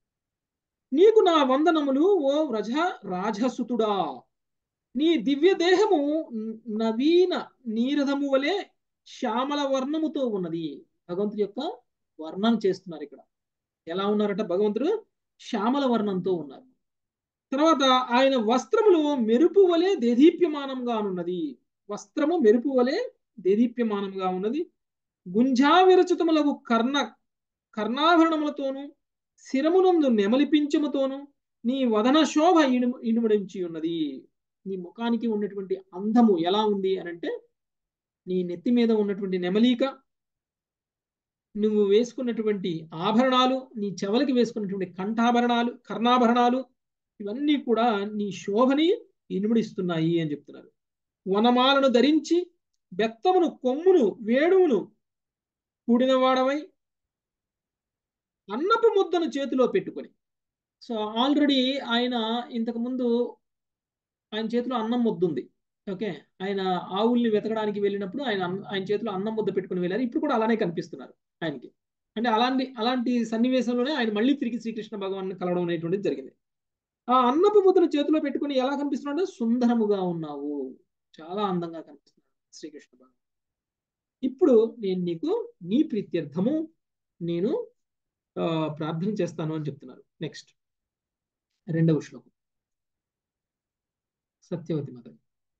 A: నీకు నా వందనములు ఓ వ్రజ రాజసుతుడా నీ దివ్య దేహము నవీన నీరథము వలె శ్యామల వర్ణముతో ఉన్నది భగవంతుడి యొక్క వర్ణన చేస్తున్నారు ఇక్కడ ఎలా ఉన్నారట భగవంతుడు శ్యామల వర్ణంతో ఉన్నారు తర్వాత ఆయన వస్త్రములు మెరుపు వలె దేదీప్యమానంగా ఉన్నది వస్త్రము మెరుపు వలె దేదీప్యమానంగా ఉన్నది గుంజా విరచితములకు కర్ణ కర్ణాభరణములతోనూ శిరమునందు నెమలిపించముతోనూ నీ వదన శోభ ఇను ఇనుమడించి ఉన్నది నీ ముఖానికి ఉన్నటువంటి అందము ఎలా ఉంది అని అంటే నీ నెత్తి మీద ఉన్నటువంటి నెమలీక నువ్వు వేసుకున్నటువంటి ఆభరణాలు నీ చెవలకి వేసుకున్నటువంటి కంఠాభరణాలు కర్ణాభరణాలు ఇవన్నీ కూడా నీ శోభని ఇనుమడిస్తున్నాయి అని చెప్తున్నారు వనమాలను ధరించి బెత్తమును కొమ్మును వేణువును కూడిన వాడవై అన్నపు ముద్దను చేతిలో పెట్టుకొని సో ఆల్రెడీ ఆయన ఇంతకు ముందు ఆయన చేతిలో అన్నం ముద్ద ఉంది ఓకే ఆయన ఆవుల్ని వెతకడానికి వెళ్ళినప్పుడు ఆయన అన్న- ఆయన చేతిలో అన్నం ముద్ద పెట్టుకుని వెళ్ళారు ఇప్పుడు కూడా అలానే కనిపిస్తున్నారు ఆయనకి అంటే అలాంటి అలాంటి సన్నివేశంలోనే ఆయన మళ్ళీ తిరిగి శ్రీకృష్ణ భగవాన్ కలవడం అనేటువంటిది జరిగింది ఆ అన్నపు ముద్దను చేతిలో పెట్టుకుని ఎలా కనిపిస్తున్నాడు సుందరముగా ఉన్నావు చాలా అందంగా కనిపిస్తున్నాడు శ్రీకృష్ణ భగవాన్ ఇప్పుడు నేను నీకు నీ ప్రీత్యర్థము నేను ఆ, ప్రార్థన చేస్తాను అని చెప్తున్నారు నెక్స్ట్ రెండవ శ్లోకం సత్యవతి మత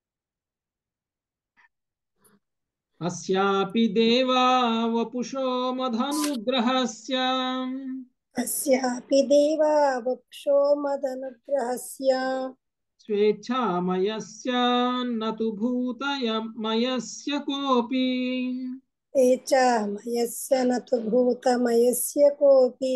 A: అస్యాపి దేవా వపుషో మధనుగ్రహస్య
D: अस्यापि देवा वक्षो मदनुग्रहस्य
A: స్వేచ్ఛామయస్య నతు భూతయమయస్య కోపి
D: ते च मयस्य न तु भूतमयस्य कोऽपि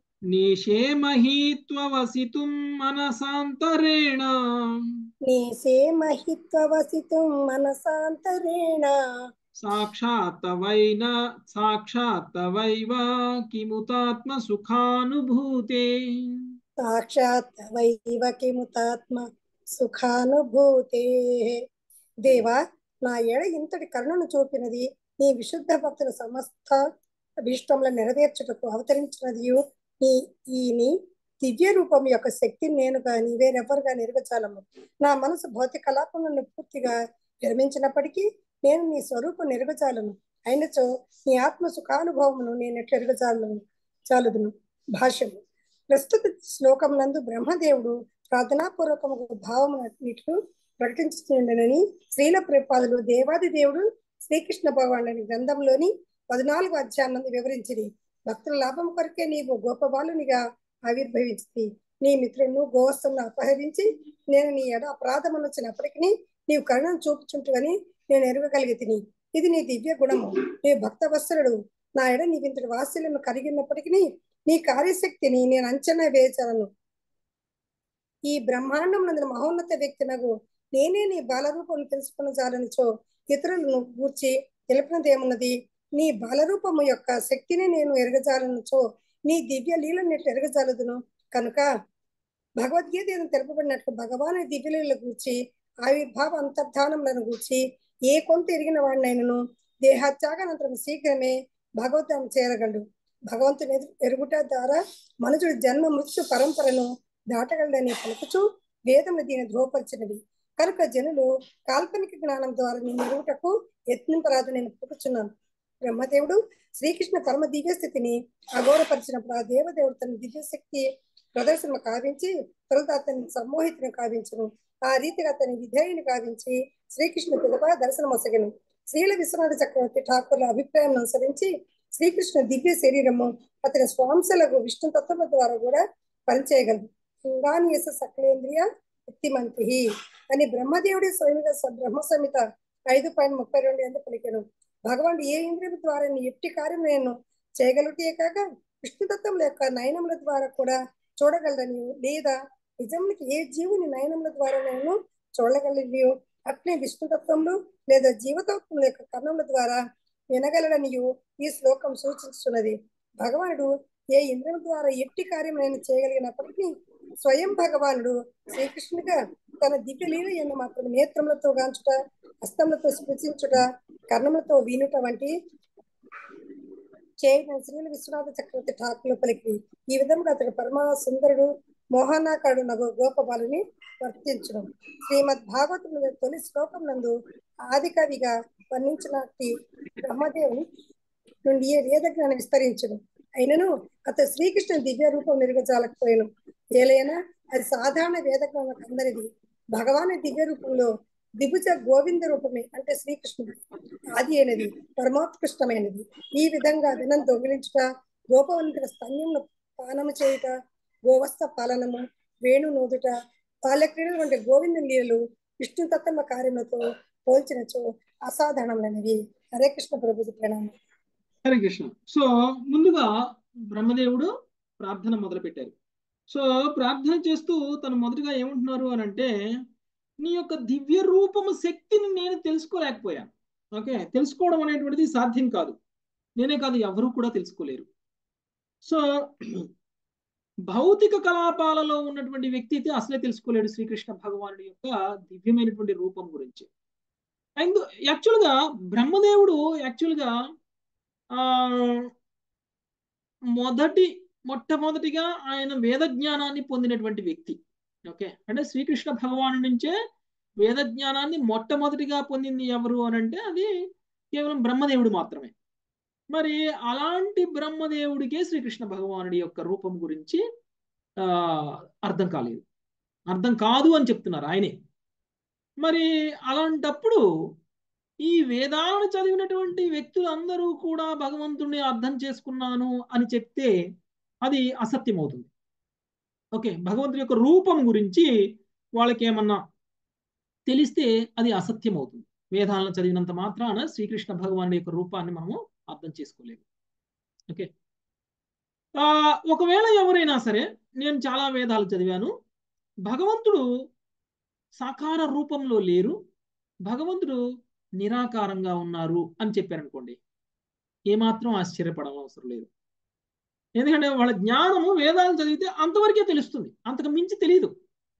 A: నిషేమహీత్వవసితుం మనసాంతరేణ
D: नेसे महित्ववसितुं मनसान्तरेण
A: సాక్షాత్తవైన సాక్షాత్తవైవ కిముతాత్మ సుఖానుభూతే
D: సాక్షాత్ వైవ కిముతాత్మ సుఖానుభూతే దేవా నా ఎడ ఇంతటి కరుణను చూపినది నీ విశుద్ధ భక్తుల సమస్త అభీష్టములను నెరవేర్చుటకు అవతరించినది నీ ఈ నీ దివ్య రూపం యొక్క శక్తిని నేను కానీ వేరెవ్వరుగా నిర్వచాలము నా మనసు భౌతిక కలాపములను పూర్తిగా విరమించినప్పటికీ నేను నీ స్వరూపం నిర్వచాలను అయినచో నీ ఆత్మ సుఖానుభవమును నేను ఎట్లా ఎరగచాలను చాలుదును భాష్యము ప్రస్తుత శ్లోకం నందు బ్రహ్మదేవుడు ప్రార్థనాపూర్వకము భావమునిట్లు ప్రకటించుతుండనని శ్రీల ప్రేపాదులు దేవాది దేవుడు శ్రీకృష్ణ భగవానుని గ్రంథంలోని పద్నాలుగు అధ్యాయం నందు వివరించింది భక్తుల లాభం కొరకే నీవు గోపబాలునిగా ఆవిర్భవించింది నీ మిత్రులను గోవస్తులను అపహరించి నేను నీ ఎడ అపరాధం వచ్చినప్పటికీ నీవు కరుణను చూపుచుంటువని నేను ఎరగగలిగి తిని ఇది నీ దివ్య గుణము నీ భక్త వత్సలుడు నా ఎడ నీవింతటి వాత్సల్యము కలిగినప్పటికీ నీ కార్యశక్తిని నేను అంచనా వేయచలను ఈ బ్రహ్మాండం నందున మహోన్నత వ్యక్తి నగు నేనే నీ బాలరూపం తెలుసుకున్న చాలనిచో ఇతరులను గూర్చి తెలిపినదేమున్నది నీ బాలరూపము యొక్క శక్తిని నేను ఎరగజాలనుచో నీ దివ్య లీలను ఎట్లు ఎరగజాలదును కనుక భగవద్గీత ఏదో తెలుపబడినట్లు భగవాను దివ్యలీల గూర్చి ఆవిర్భావ అంతర్ధానములను గూర్చి ఏ కొంత ఎరిగిన వాడినైనను దేహత్యాగానంతరం శీఘ్రమే భగవతం చేరగలడు భగవంతుని ఎదు- ఎరుగుట ద్వారా మనుషుడు జన్మ మృత్యు పరంపరను దాటగలడని పలుకుచు వేదములు దీని ధ్రువపరిచినవి కనుక జనులు కాల్పనిక జ్ఞానం ద్వారా నేను ఎరుగుటకు యత్నింపరాదు నేను పుట్టుచున్నాను బ్రహ్మదేవుడు శ్రీకృష్ణ పరమ దివ్య స్థితిని అఘోరపరిచినప్పుడు ఆ దేవదేవుడు తన దివ్య శక్తి ప్రదర్శన కావించి తొలుత అతని సమ్మోహితుని కావించును ఆ రీతిగా అతని విధేయుని కావించి శ్రీకృష్ణ పిదప దర్శనమొసగను శ్రీల విశ్వనాథ చక్రవర్తి ఠాకూర్ల అభిప్రాయం అనుసరించి శ్రీకృష్ణ దివ్య శరీరము అతని స్వాంశలకు విష్ణు తత్వముల ద్వారా కూడా పనిచేయగలదు లింగానియస సకలేంద్రియ శక్తిమంతి అని బ్రహ్మదేవుడి స్వయంగా స- బ్రహ్మ సంహిత ఐదు పాయింట్ ముప్పై రెండు ఎందుకు పలికాను భగవానుడు ఏ ఇంద్రియం ద్వారా నీ ఎట్టి కార్యం నేను చేయగలుగుటే కాక విష్ణుతత్వముల యొక్క నయనముల ద్వారా కూడా చూడగలదని లేదా నిజానికి ఏ జీవుని నయనముల ద్వారా నేను చూడగలిగి అట్లే విష్ణుతత్వములు లేదా జీవతత్వముల యొక్క కర్ణముల ద్వారా వినగలడనియు ఈ శ్లోకం సూచిస్తున్నది భగవానుడు ఏ ఇంద్రియం ద్వారా ఎట్టి కార్యం నేను చేయగలిగినప్పటికీ స్వయం భగవానుడు శ్రీకృష్ణుడిగా తన దివ్య లీల ఎందు మాత్రం నేత్రములతో గాంచుట హస్తములతో స్పృశించుట కర్ణములతో వీనుట వంటి చేయడం శ్రీల విశ్వనాథ చక్రవర్తి ఠాకులు పలికి ఈ విధంగా అతడు పరమ సుందరుడు మోహనాకాడు నగు గోపబాలుని వర్తించడం శ్రీమద్ భాగవతం తొలి శ్లోకం నందు ఆది కవిగా వర్ణించినట్టి బ్రహ్మదేవుని నుండి ఏ వేద జ్ఞానం విస్తరించను అయినను అతడు శ్రీకృష్ణ దివ్య రూపం నిర్గజాలకపోయాను ఏలైనా అది సాధారణ వేద జ్ఞానం అందరిది భగవాన్ దివ్య రూపంలో దిభుజ గోవింద రూపమే అంటే శ్రీకృష్ణుడు ఆది అయినది పరమోత్కృష్టమైనది ఈ విధంగా దినం దొంగిలించుట గోపవంతుల స్తన్యమును పానము చేయుట గోవస్థ పాలనము వేణు నూదుట బాల్యక్రీడలు వంటి గోవింద లీలలు విష్ణు తత్వ కార్యములతో పోల్చినచో అసాధారణమైనవి హరే కృష్ణ ప్రభుజీ ప్రణామం
A: హరే కృష్ణ సో ముందుగా బ్రహ్మదేవుడు ప్రార్థన మొదలు పెట్టారు సో ప్రార్థన చేస్తూ తను మొదటగా ఏమంటున్నారు అని అంటే నీ యొక్క దివ్య రూపము శక్తిని నేను తెలుసుకోలేకపోయాను ఓకే తెలుసుకోవడం అనేటువంటిది సాధ్యం కాదు నేనే కాదు ఎవరు కూడా తెలుసుకోలేరు సో భౌతిక కలాపాలలో ఉన్నటువంటి వ్యక్తి అయితే అసలే తెలుసుకోలేడు శ్రీకృష్ణ భగవానుడి యొక్క దివ్యమైనటువంటి రూపం గురించి అండ్ యాక్చువల్గా బ్రహ్మదేవుడు యాక్చువల్గా ఆ మొదటి మొట్టమొదటిగా ఆయన వేద జ్ఞానాన్ని పొందినటువంటి వ్యక్తి ఓకే అంటే శ్రీకృష్ణ భగవాను నుంచే వేద జ్ఞానాన్ని మొట్టమొదటిగా పొందింది ఎవరు అని అంటే అది కేవలం బ్రహ్మదేవుడు మాత్రమే మరి అలాంటి బ్రహ్మదేవుడికే శ్రీకృష్ణ భగవానుడి యొక్క రూపం గురించి ఆ అర్థం కాలేదు అర్థం కాదు అని చెప్తున్నారు ఆయనే మరి అలాంటప్పుడు ఈ వేదాలను చదివినటువంటి వ్యక్తులందరూ కూడా భగవంతుడిని అర్థం చేసుకున్నాను అని చెప్తే అది అసత్యం అవుతుంది ఓకే భగవంతుడి యొక్క రూపం గురించి వాళ్ళకి ఏమన్నా తెలిస్తే అది అసత్యం అవుతుంది వేదాలను చదివినంత మాత్రాన శ్రీకృష్ణ భగవానుడి యొక్క రూపాన్ని మనము అర్థం చేసుకోలేము ఓకే ఆ ఒకవేళ ఎవరైనా సరే నేను చాలా వేదాలు చదివాను భగవంతుడు సాకార రూపంలో లేరు భగవంతుడు నిరాకారంగా ఉన్నారు అని చెప్పారనుకోండి ఏమాత్రం ఆశ్చర్యపడం అవసరం లేదు ఎందుకంటే వాళ్ళ జ్ఞానము వేదాలు చదివితే అంతవరకే తెలుస్తుంది అంతకు మించి తెలియదు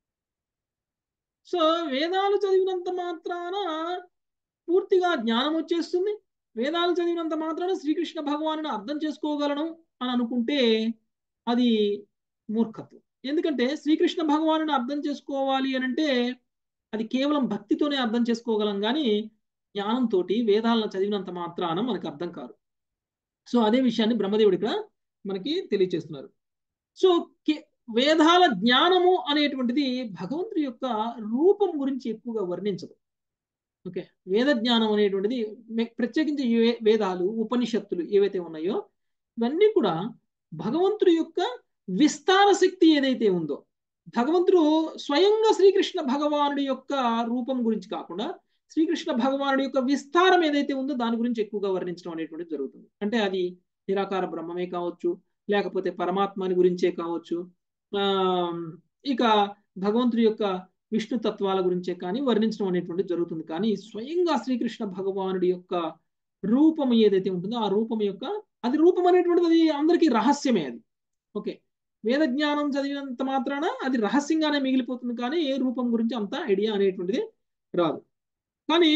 A: సో వేదాలు చదివినంత మాత్రాన పూర్తిగా జ్ఞానం వచ్చేస్తుంది వేదాలు చదివినంత మాత్రాన శ్రీకృష్ణ భగవాను అర్థం చేసుకోగలను అని అనుకుంటే అది మూర్ఖత్వం ఎందుకంటే శ్రీకృష్ణ భగవాను అర్థం చేసుకోవాలి అని అంటే అది కేవలం భక్తితోనే అర్థం చేసుకోగలం కానీ జ్ఞానంతో వేదాలను చదివినంత మాత్రాన మనకు అర్థం కాదు సో అదే విషయాన్ని బ్రహ్మదేవుడు ఇక్కడ మనకి తెలియచేస్తున్నారు సో వేదాల జ్ఞానము అనేటువంటిది భగవంతుడి యొక్క రూపం గురించి ఎక్కువగా వర్ణించదు ఓకే వేద జ్ఞానం అనేటువంటిది ప్రత్యేకించి వేదాలు ఉపనిషత్తులు ఏవైతే ఉన్నాయో ఇవన్నీ కూడా భగవంతుడి యొక్క విస్తార శక్తి ఏదైతే ఉందో భగవంతుడు స్వయంగా శ్రీకృష్ణ భగవానుడి యొక్క రూపం గురించి కాకుండా శ్రీకృష్ణ భగవానుడి యొక్క విస్తారం ఏదైతే ఉందో దాని గురించి ఎక్కువగా వర్ణించడం అనేటువంటిది జరుగుతుంది అంటే అది నిరాకార బ్రహ్మమే కావచ్చు లేకపోతే పరమాత్మని గురించే కావచ్చు ఆ ఇక భగవంతుడి యొక్క విష్ణు తత్వాల గురించే కానీ వర్ణించడం అనేటువంటిది జరుగుతుంది కానీ స్వయంగా శ్రీకృష్ణ భగవానుడి యొక్క రూపం ఏదైతే ఉంటుందో ఆ రూపం యొక్క అది రూపం అనేటువంటిది అది అందరికీ రహస్యమే అది ఓకే వేద జ్ఞానం చదివినంత మాత్రాన అది రహస్యంగానే మిగిలిపోతుంది కానీ ఏ రూపం గురించి అంత ఐడియా అనేటువంటిది రాదు కానీ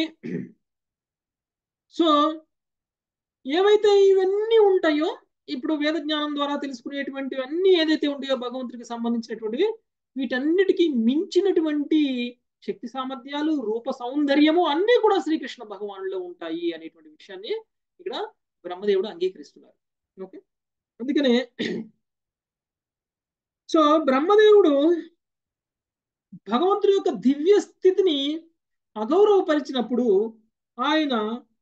A: సో ఏవైతే ఇవన్నీ ఉంటాయో ఇప్పుడు వేద జ్ఞానం ద్వారా తెలుసుకునేటువంటివన్నీ ఏదైతే ఉంటాయో భగవంతుడికి సంబంధించినటువంటివి వీటన్నిటికీ మించినటువంటి శక్తి సామర్థ్యాలు రూప సౌందర్యము అన్నీ కూడా శ్రీకృష్ణ భగవానులో ఉంటాయి అనేటువంటి విషయాన్ని ఇక్కడ బ్రహ్మదేవుడు అంగీకరిస్తున్నారు ఓకే అందుకనే సో బ్రహ్మదేవుడు భగవంతుడి యొక్క దివ్య స్థితిని అగౌరవపరిచినప్పుడు ఆయన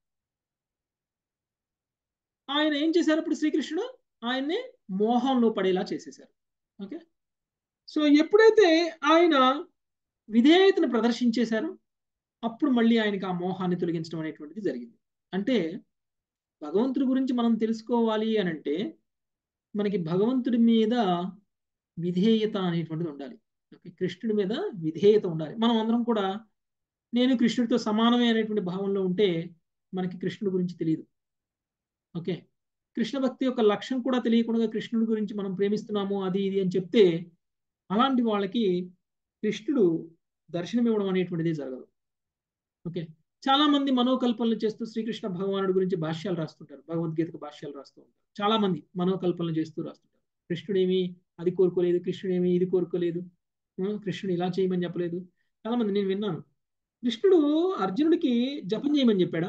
A: ఆయన ఏం చేశారు ఇప్పుడు శ్రీకృష్ణుడు ఆయన్ని మోహంలో పడేలా చేసేశారు ఓకే సో ఎప్పుడైతే ఆయన విధేయతను ప్రదర్శించేశారో అప్పుడు మళ్ళీ ఆయనకి ఆ మోహాన్ని తొలగించడం అనేటువంటిది జరిగింది అంటే భగవంతుడి గురించి మనం తెలుసుకోవాలి అని అంటే మనకి భగవంతుడి మీద విధేయత అనేటువంటిది ఉండాలి ఓకే కృష్ణుడి మీద విధేయత ఉండాలి మనం అందరం కూడా నేను కృష్ణుడితో సమానమే అనేటువంటి భావంలో ఉంటే మనకి కృష్ణుడి గురించి తెలియదు ఓకే కృష్ణ భక్తి యొక్క లక్ష్యం కూడా తెలియకుండా కృష్ణుడి గురించి మనం ప్రేమిస్తున్నాము అది ఇది అని చెప్తే అలాంటి వాళ్ళకి కృష్ణుడు దర్శనం ఇవ్వడం అనేటువంటిది జరగదు ఓకే చాలా మంది మనోకల్పనలు చేస్తూ శ్రీకృష్ణ భగవానుడి గురించి భాష్యాలు రాస్తుంటారు భగవద్గీతకు భాష్యాలు రాస్తూ ఉంటారు చాలా మంది మనోకల్పనలు చేస్తూ రాస్తుంటారు కృష్ణుడేమి అది కోరుకోలేదు కృష్ణుడేమి ఇది కోరుకోలేదు కృష్ణుడు ఇలా చేయమని చెప్పలేదు చాలా మంది నేను విన్నాను కృష్ణుడు అర్జునుడికి జపం చేయమని చెప్పాడా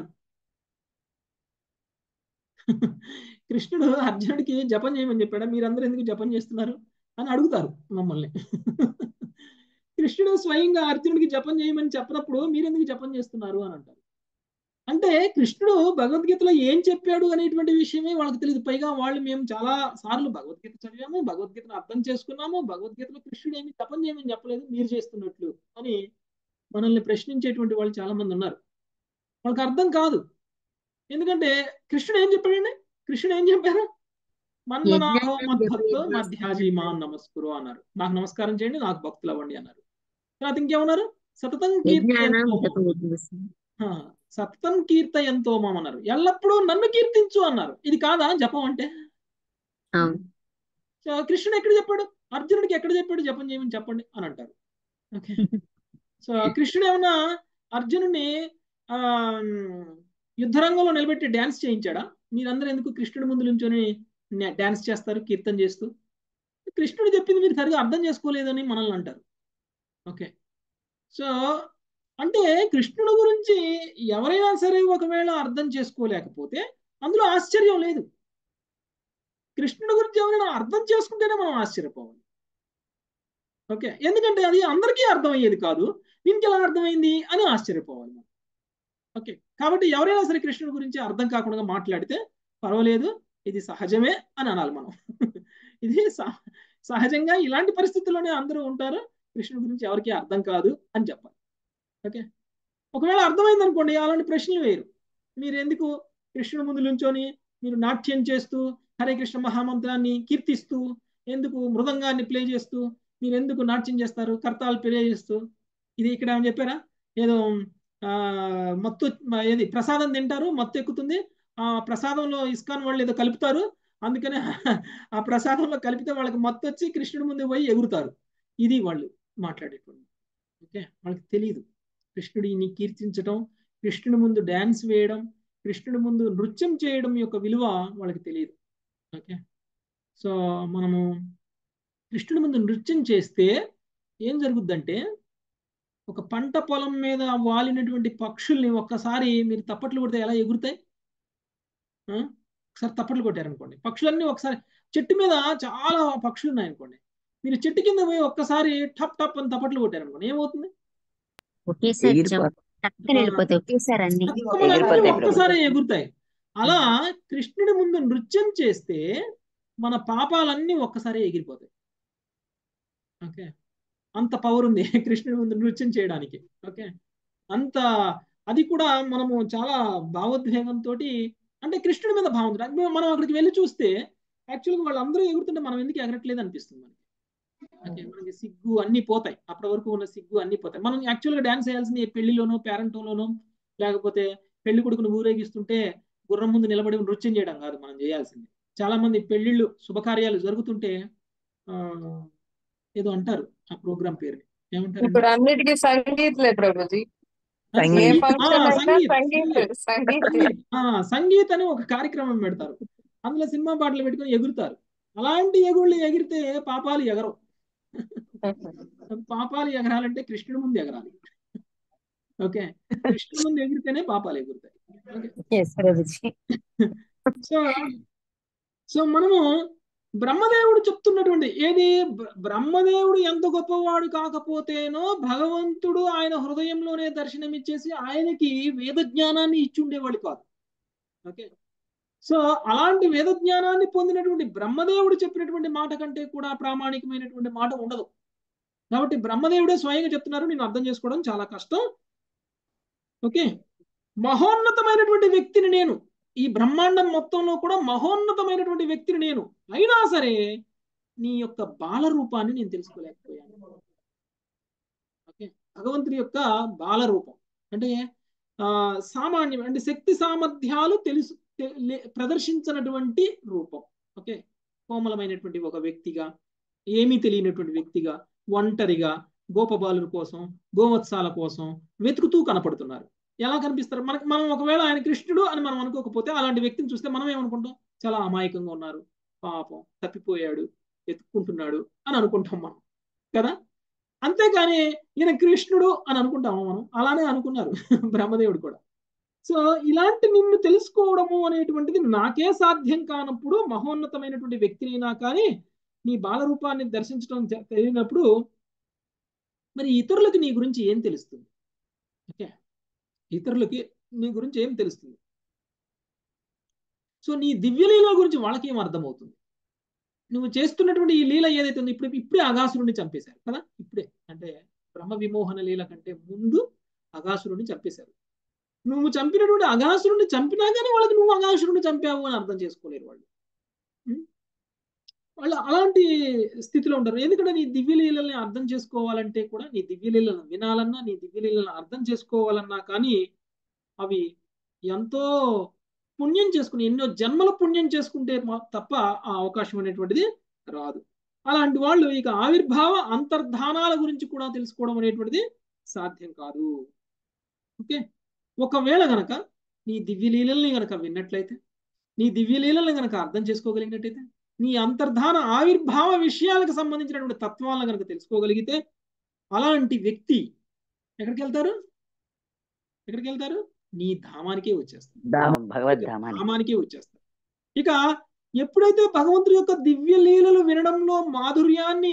A: కృష్ణుడు అర్జునుడికి జపం చేయమని చెప్పాడా మీరందరూ ఎందుకు జపం చేస్తున్నారు అని అడుగుతారు మమ్మల్ని కృష్ణుడు స్వయంగా అర్జునుడికి జపం చేయమని చెప్పినప్పుడు మీరెందుకు జపం చేస్తున్నారు అని అంటారు అంటే కృష్ణుడు భగవద్గీతలో ఏం చెప్పాడు అనేటువంటి విషయమే వాళ్ళకి తెలియదు పైగా వాళ్ళు మేము చాలా సార్లు భగవద్గీత చదివాము భగవద్గీతను అర్థం చేసుకున్నాము భగవద్గీతలో కృష్ణుడు ఏమి జపం చేయమని చెప్పలేదు మీరు చేస్తున్నట్లు అని మనల్ని ప్రశ్నించేటువంటి వాళ్ళు చాలా మంది ఉన్నారు వాళ్ళకి అర్థం కాదు ఎందుకంటే కృష్ణుడు ఏం చెప్పాడండి కృష్ణుడు ఏం చెప్పారు మన్మనాభో మద్భక్తో మధ్యాజీ మా నమస్కురు అన్నారు నాకు నమస్కారం చేయండి నాకు భక్తులు అవ్వండి అన్నారు తర్వాత ఇంకేమన్నారు సతతం సతతం కీర్తయంతో మాం అన్నారు ఎల్లప్పుడూ నన్ను కీర్తించు అన్నారు ఇది కాదా జపం అంటే కృష్ణుడు ఎక్కడ చెప్పాడు అర్జునుడికి ఎక్కడ చెప్పాడు జపం చేయమని చెప్పండి అని అంటారు ఓకే సో కృష్ణుడు ఏమన్నా అర్జునుడిని ఆ యుద్ధరంగంలో నిలబెట్టి డ్యాన్స్ చేయించాడా మీరందరూ ఎందుకు కృష్ణుడి ముందు నుంచొని డ్యాన్స్ చేస్తారు కీర్తన చేస్తూ కృష్ణుడు చెప్పింది మీరు సరిగా అర్థం చేసుకోలేదని మనల్ని అంటారు ఓకే సో అంటే కృష్ణుడు గురించి ఎవరైనా సరే ఒకవేళ అర్థం చేసుకోలేకపోతే అందులో ఆశ్చర్యం లేదు కృష్ణుడి గురించి ఎవరైనా అర్థం చేసుకుంటేనే మనం ఆశ్చర్యపోవాలి ఓకే ఎందుకంటే అది అందరికీ అర్థమయ్యేది కాదు దీనికి ఎలా అర్థమైంది అని ఆశ్చర్యపోవాలి మనం ఓకే కాబట్టి ఎవరైనా సరే కృష్ణుడి గురించి అర్థం కాకుండా మాట్లాడితే పర్వాలేదు ఇది సహజమే అని అనాలి మనం ఇది సహజంగా ఇలాంటి పరిస్థితుల్లోనే అందరూ ఉంటారు కృష్ణుడి గురించి ఎవరికి అర్థం కాదు అని చెప్పాలి ఓకే ఒకవేళ అర్థమైంది అనుకోండి అలాంటి ప్రశ్నలు వేరు మీరు ఎందుకు కృష్ణుడి ముందు నుంచొని మీరు నాట్యం చేస్తూ హరే కృష్ణ మహామంత్రాన్ని కీర్తిస్తూ ఎందుకు మృదంగాన్ని ప్లే చేస్తూ మీరు ఎందుకు నాట్యం చేస్తారు కర్తాలు ప్లే చేస్తూ ఇది ఇక్కడ ఏమని చెప్పారా ఏదో మత్తు ఏది ప్రసాదం తింటారు మత్తు ఎక్కుతుంది ఆ ప్రసాదంలో ఇస్కాన్ వాళ్ళు ఏదో కలుపుతారు అందుకనే ఆ ప్రసాదంలో కలిపితే వాళ్ళకి మత్తు వచ్చి కృష్ణుడి ముందు పోయి ఎగురుతారు ఇది వాళ్ళు మాట్లాడేటువంటి ఓకే వాళ్ళకి తెలియదు కృష్ణుడిని కీర్తించడం కృష్ణుడి ముందు డ్యాన్స్ వేయడం కృష్ణుడి ముందు నృత్యం చేయడం యొక్క విలువ వాళ్ళకి తెలియదు ఓకే సో మనము కృష్ణుడి ముందు నృత్యం చేస్తే ఏం జరుగుద్దంటే ఒక పంట పొలం మీద వాలినటువంటి పక్షుల్ని ఒక్కసారి మీరు తప్పట్లు కొడితే ఎలా ఎగురుతాయి ఒకసారి తప్పట్లు కొట్టారనుకోండి పక్షులన్నీ ఒకసారి చెట్టు మీద చాలా పక్షులు ఉన్నాయనుకోండి మీరు చెట్టు కింద పోయి ఒక్కసారి టప్ టప్ అని తప్పట్లు కొట్టారనుకోండి ఏమవుతుంది
E: ఒకేసారి టక్కన వెళ్ళిపోతాయి ఒకేసారి అన్ని
A: ఒక్కసారి ఎగురుతాయి అలా కృష్ణుడి ముందు నృత్యం చేస్తే మన పాపాలన్నీ ఒక్కసారి ఎగిరిపోతాయి ఓకే అంత పవర్ ఉంది కృష్ణుడి ముందు నృత్యం చేయడానికి ఓకే అంత అది కూడా మనము చాలా భావోద్వేగంతో అంటే కృష్ణుడి మీద భావం మనం అక్కడికి వెళ్ళి చూస్తే యాక్చువల్గా వాళ్ళందరూ ఎగురుతుంటే మనం ఎందుకు ఎగరట్లేదు అనిపిస్తుంది మనకి ఓకే మనకి సిగ్గు అన్ని పోతాయి అప్పటి వరకు ఉన్న సిగ్గు అన్ని పోతాయి మనం యాక్చువల్గా డ్యాన్స్ చేయాల్సింది పెళ్లిలోనో పేరెంటంలోనో లేకపోతే పెళ్లి కొడుకును ఊరేగిస్తుంటే గుర్రం ముందు నిలబడి నృత్యం చేయడం కాదు మనం చేయాల్సింది చాలా మంది పెళ్లిళ్ళు శుభకార్యాలు జరుగుతుంటే ఆ ఏదో అంటారు ఆ ప్రోగ్రామ్ పేరుని ఏమంటారు
B: ఇప్పుడు అన్నిటికీ సంగీత్లే ప్రభుజీ ఏ ఫంక్షన్ అయినా సంగీత్ సంగీత్
A: సంగీత్ అని ఒక కార్యక్రమం పెడతారు అందులో సినిమా పాటలు పెట్టుకొని ఎగురుతారు అలాంటి ఎగుళ్ళు ఎగిరితే పాపాలు ఎగరవు పాపాలు ఎగరాలంటే కృష్ణుడి ముందు ఎగరాలి ఓకే కృష్ణుడి ముందు ఎగిరితేనే పాపాలు ఎగురుతాయి సో సో మనము బ్రహ్మదేవుడు చెప్తున్నటువంటి ఏది బ్రహ్మదేవుడు ఎంత గొప్పవాడు కాకపోతేనో భగవంతుడు ఆయన హృదయంలోనే దర్శనమిచ్చేసి ఆయనకి వేద జ్ఞానాన్ని ఇచ్చి ఉండేవాడు కాదు ఓకే సో అలాంటి వేద జ్ఞానాన్ని పొందినటువంటి బ్రహ్మదేవుడు చెప్పినటువంటి మాట కంటే కూడా ప్రామాణికమైనటువంటి మాట ఉండదు కాబట్టి బ్రహ్మదేవుడే స్వయంగా చెప్తున్నారు నేను అర్థం చేసుకోవడం చాలా కష్టం ఓకే మహోన్నతమైనటువంటి వ్యక్తిని నేను ఈ బ్రహ్మాండం మొత్తంలో కూడా మహోన్నతమైనటువంటి వ్యక్తిని నేను అయినా సరే నీ యొక్క బాల రూపాన్ని నేను తెలుసుకోలేకపోయాను ఓకే భగవంతుడి యొక్క బాల రూపం అంటే ఆ సామాన్యం అంటే శక్తి సామర్థ్యాలు తెలుసు ప్రదర్శించినటువంటి రూపం ఓకే కోమలమైనటువంటి ఒక వ్యక్తిగా ఏమీ తెలియనటువంటి వ్యక్తిగా ఒంటరిగా గోపబాలుల కోసం గోవత్సాల కోసం వెతుకుతూ కనపడుతున్నారు ఎలా కనిపిస్తారు మనకి మనం ఒకవేళ ఆయన కృష్ణుడు అని మనం అనుకోకపోతే అలాంటి వ్యక్తిని చూస్తే మనం ఏమనుకుంటాం చాలా అమాయకంగా ఉన్నారు పాపం తప్పిపోయాడు ఎత్తుక్కుంటున్నాడు అని అనుకుంటాం మనం కదా అంతేకాని ఈయన కృష్ణుడు అని అనుకుంటాము మనం అలానే అనుకున్నారు బ్రహ్మదేవుడు కూడా సో ఇలాంటి నిన్ను తెలుసుకోవడము అనేటువంటిది నాకే సాధ్యం కానప్పుడు మహోన్నతమైనటువంటి వ్యక్తినైనా కానీ నీ బాలరూపాన్ని దర్శించడం తెలియనప్పుడు మరి ఇతరులకు నీ గురించి ఏం తెలుస్తుంది ఓకే ఇతరులకి నీ గురించి ఏం తెలుస్తుంది సో నీ దివ్యలీల గురించి వాళ్ళకి ఏం అర్థమవుతుంది నువ్వు చేస్తున్నటువంటి ఈ లీల ఏదైతే ఉందో ఇప్పుడు ఇప్పుడే అగాసురుడిని చంపేశారు కదా ఇప్పుడే అంటే బ్రహ్మ విమోహన లీల కంటే ముందు అగాసురుడిని చంపేశారు నువ్వు చంపినటువంటి అగాసురుడిని చంపినా కానీ వాళ్ళకి నువ్వు అగాసురుడిని చంపావు అని అర్థం చేసుకోలేరు వాళ్ళు వాళ్ళు అలాంటి స్థితిలో ఉంటారు ఎందుకంటే నీ దివ్యలీలని అర్థం చేసుకోవాలంటే కూడా నీ దివ్యలీలను వినాలన్నా నీ దివ్యలీలను అర్థం చేసుకోవాలన్నా కానీ అవి ఎంతో పుణ్యం చేసుకుని ఎన్నో జన్మల పుణ్యం చేసుకుంటే తప్ప ఆ అవకాశం అనేటువంటిది రాదు అలాంటి వాళ్ళు ఇక ఆవిర్భావ అంతర్ధానాల గురించి కూడా తెలుసుకోవడం అనేటువంటిది సాధ్యం కాదు ఓకే ఒకవేళ గనక నీ దివ్య లీలల్ని గనక విన్నట్లయితే నీ దివ్య లీలల్ని గనక అర్థం చేసుకోగలిగినట్టయితే నీ అంతర్ధాన ఆవిర్భావ విషయాలకు సంబంధించినటువంటి తత్వాలను గనక తెలుసుకోగలిగితే అలాంటి వ్యక్తి ఎక్కడికి వెళ్తారు ఎక్కడికి వెళ్తారు నీ ధామానికే వచ్చేస్తారు
F: ధామం భగవద్ధామానికి
A: ధామానికే వచ్చేస్తారు ఇక ఎప్పుడైతే భగవంతుడి యొక్క దివ్య లీలలు వినడంలో మాధుర్యాన్ని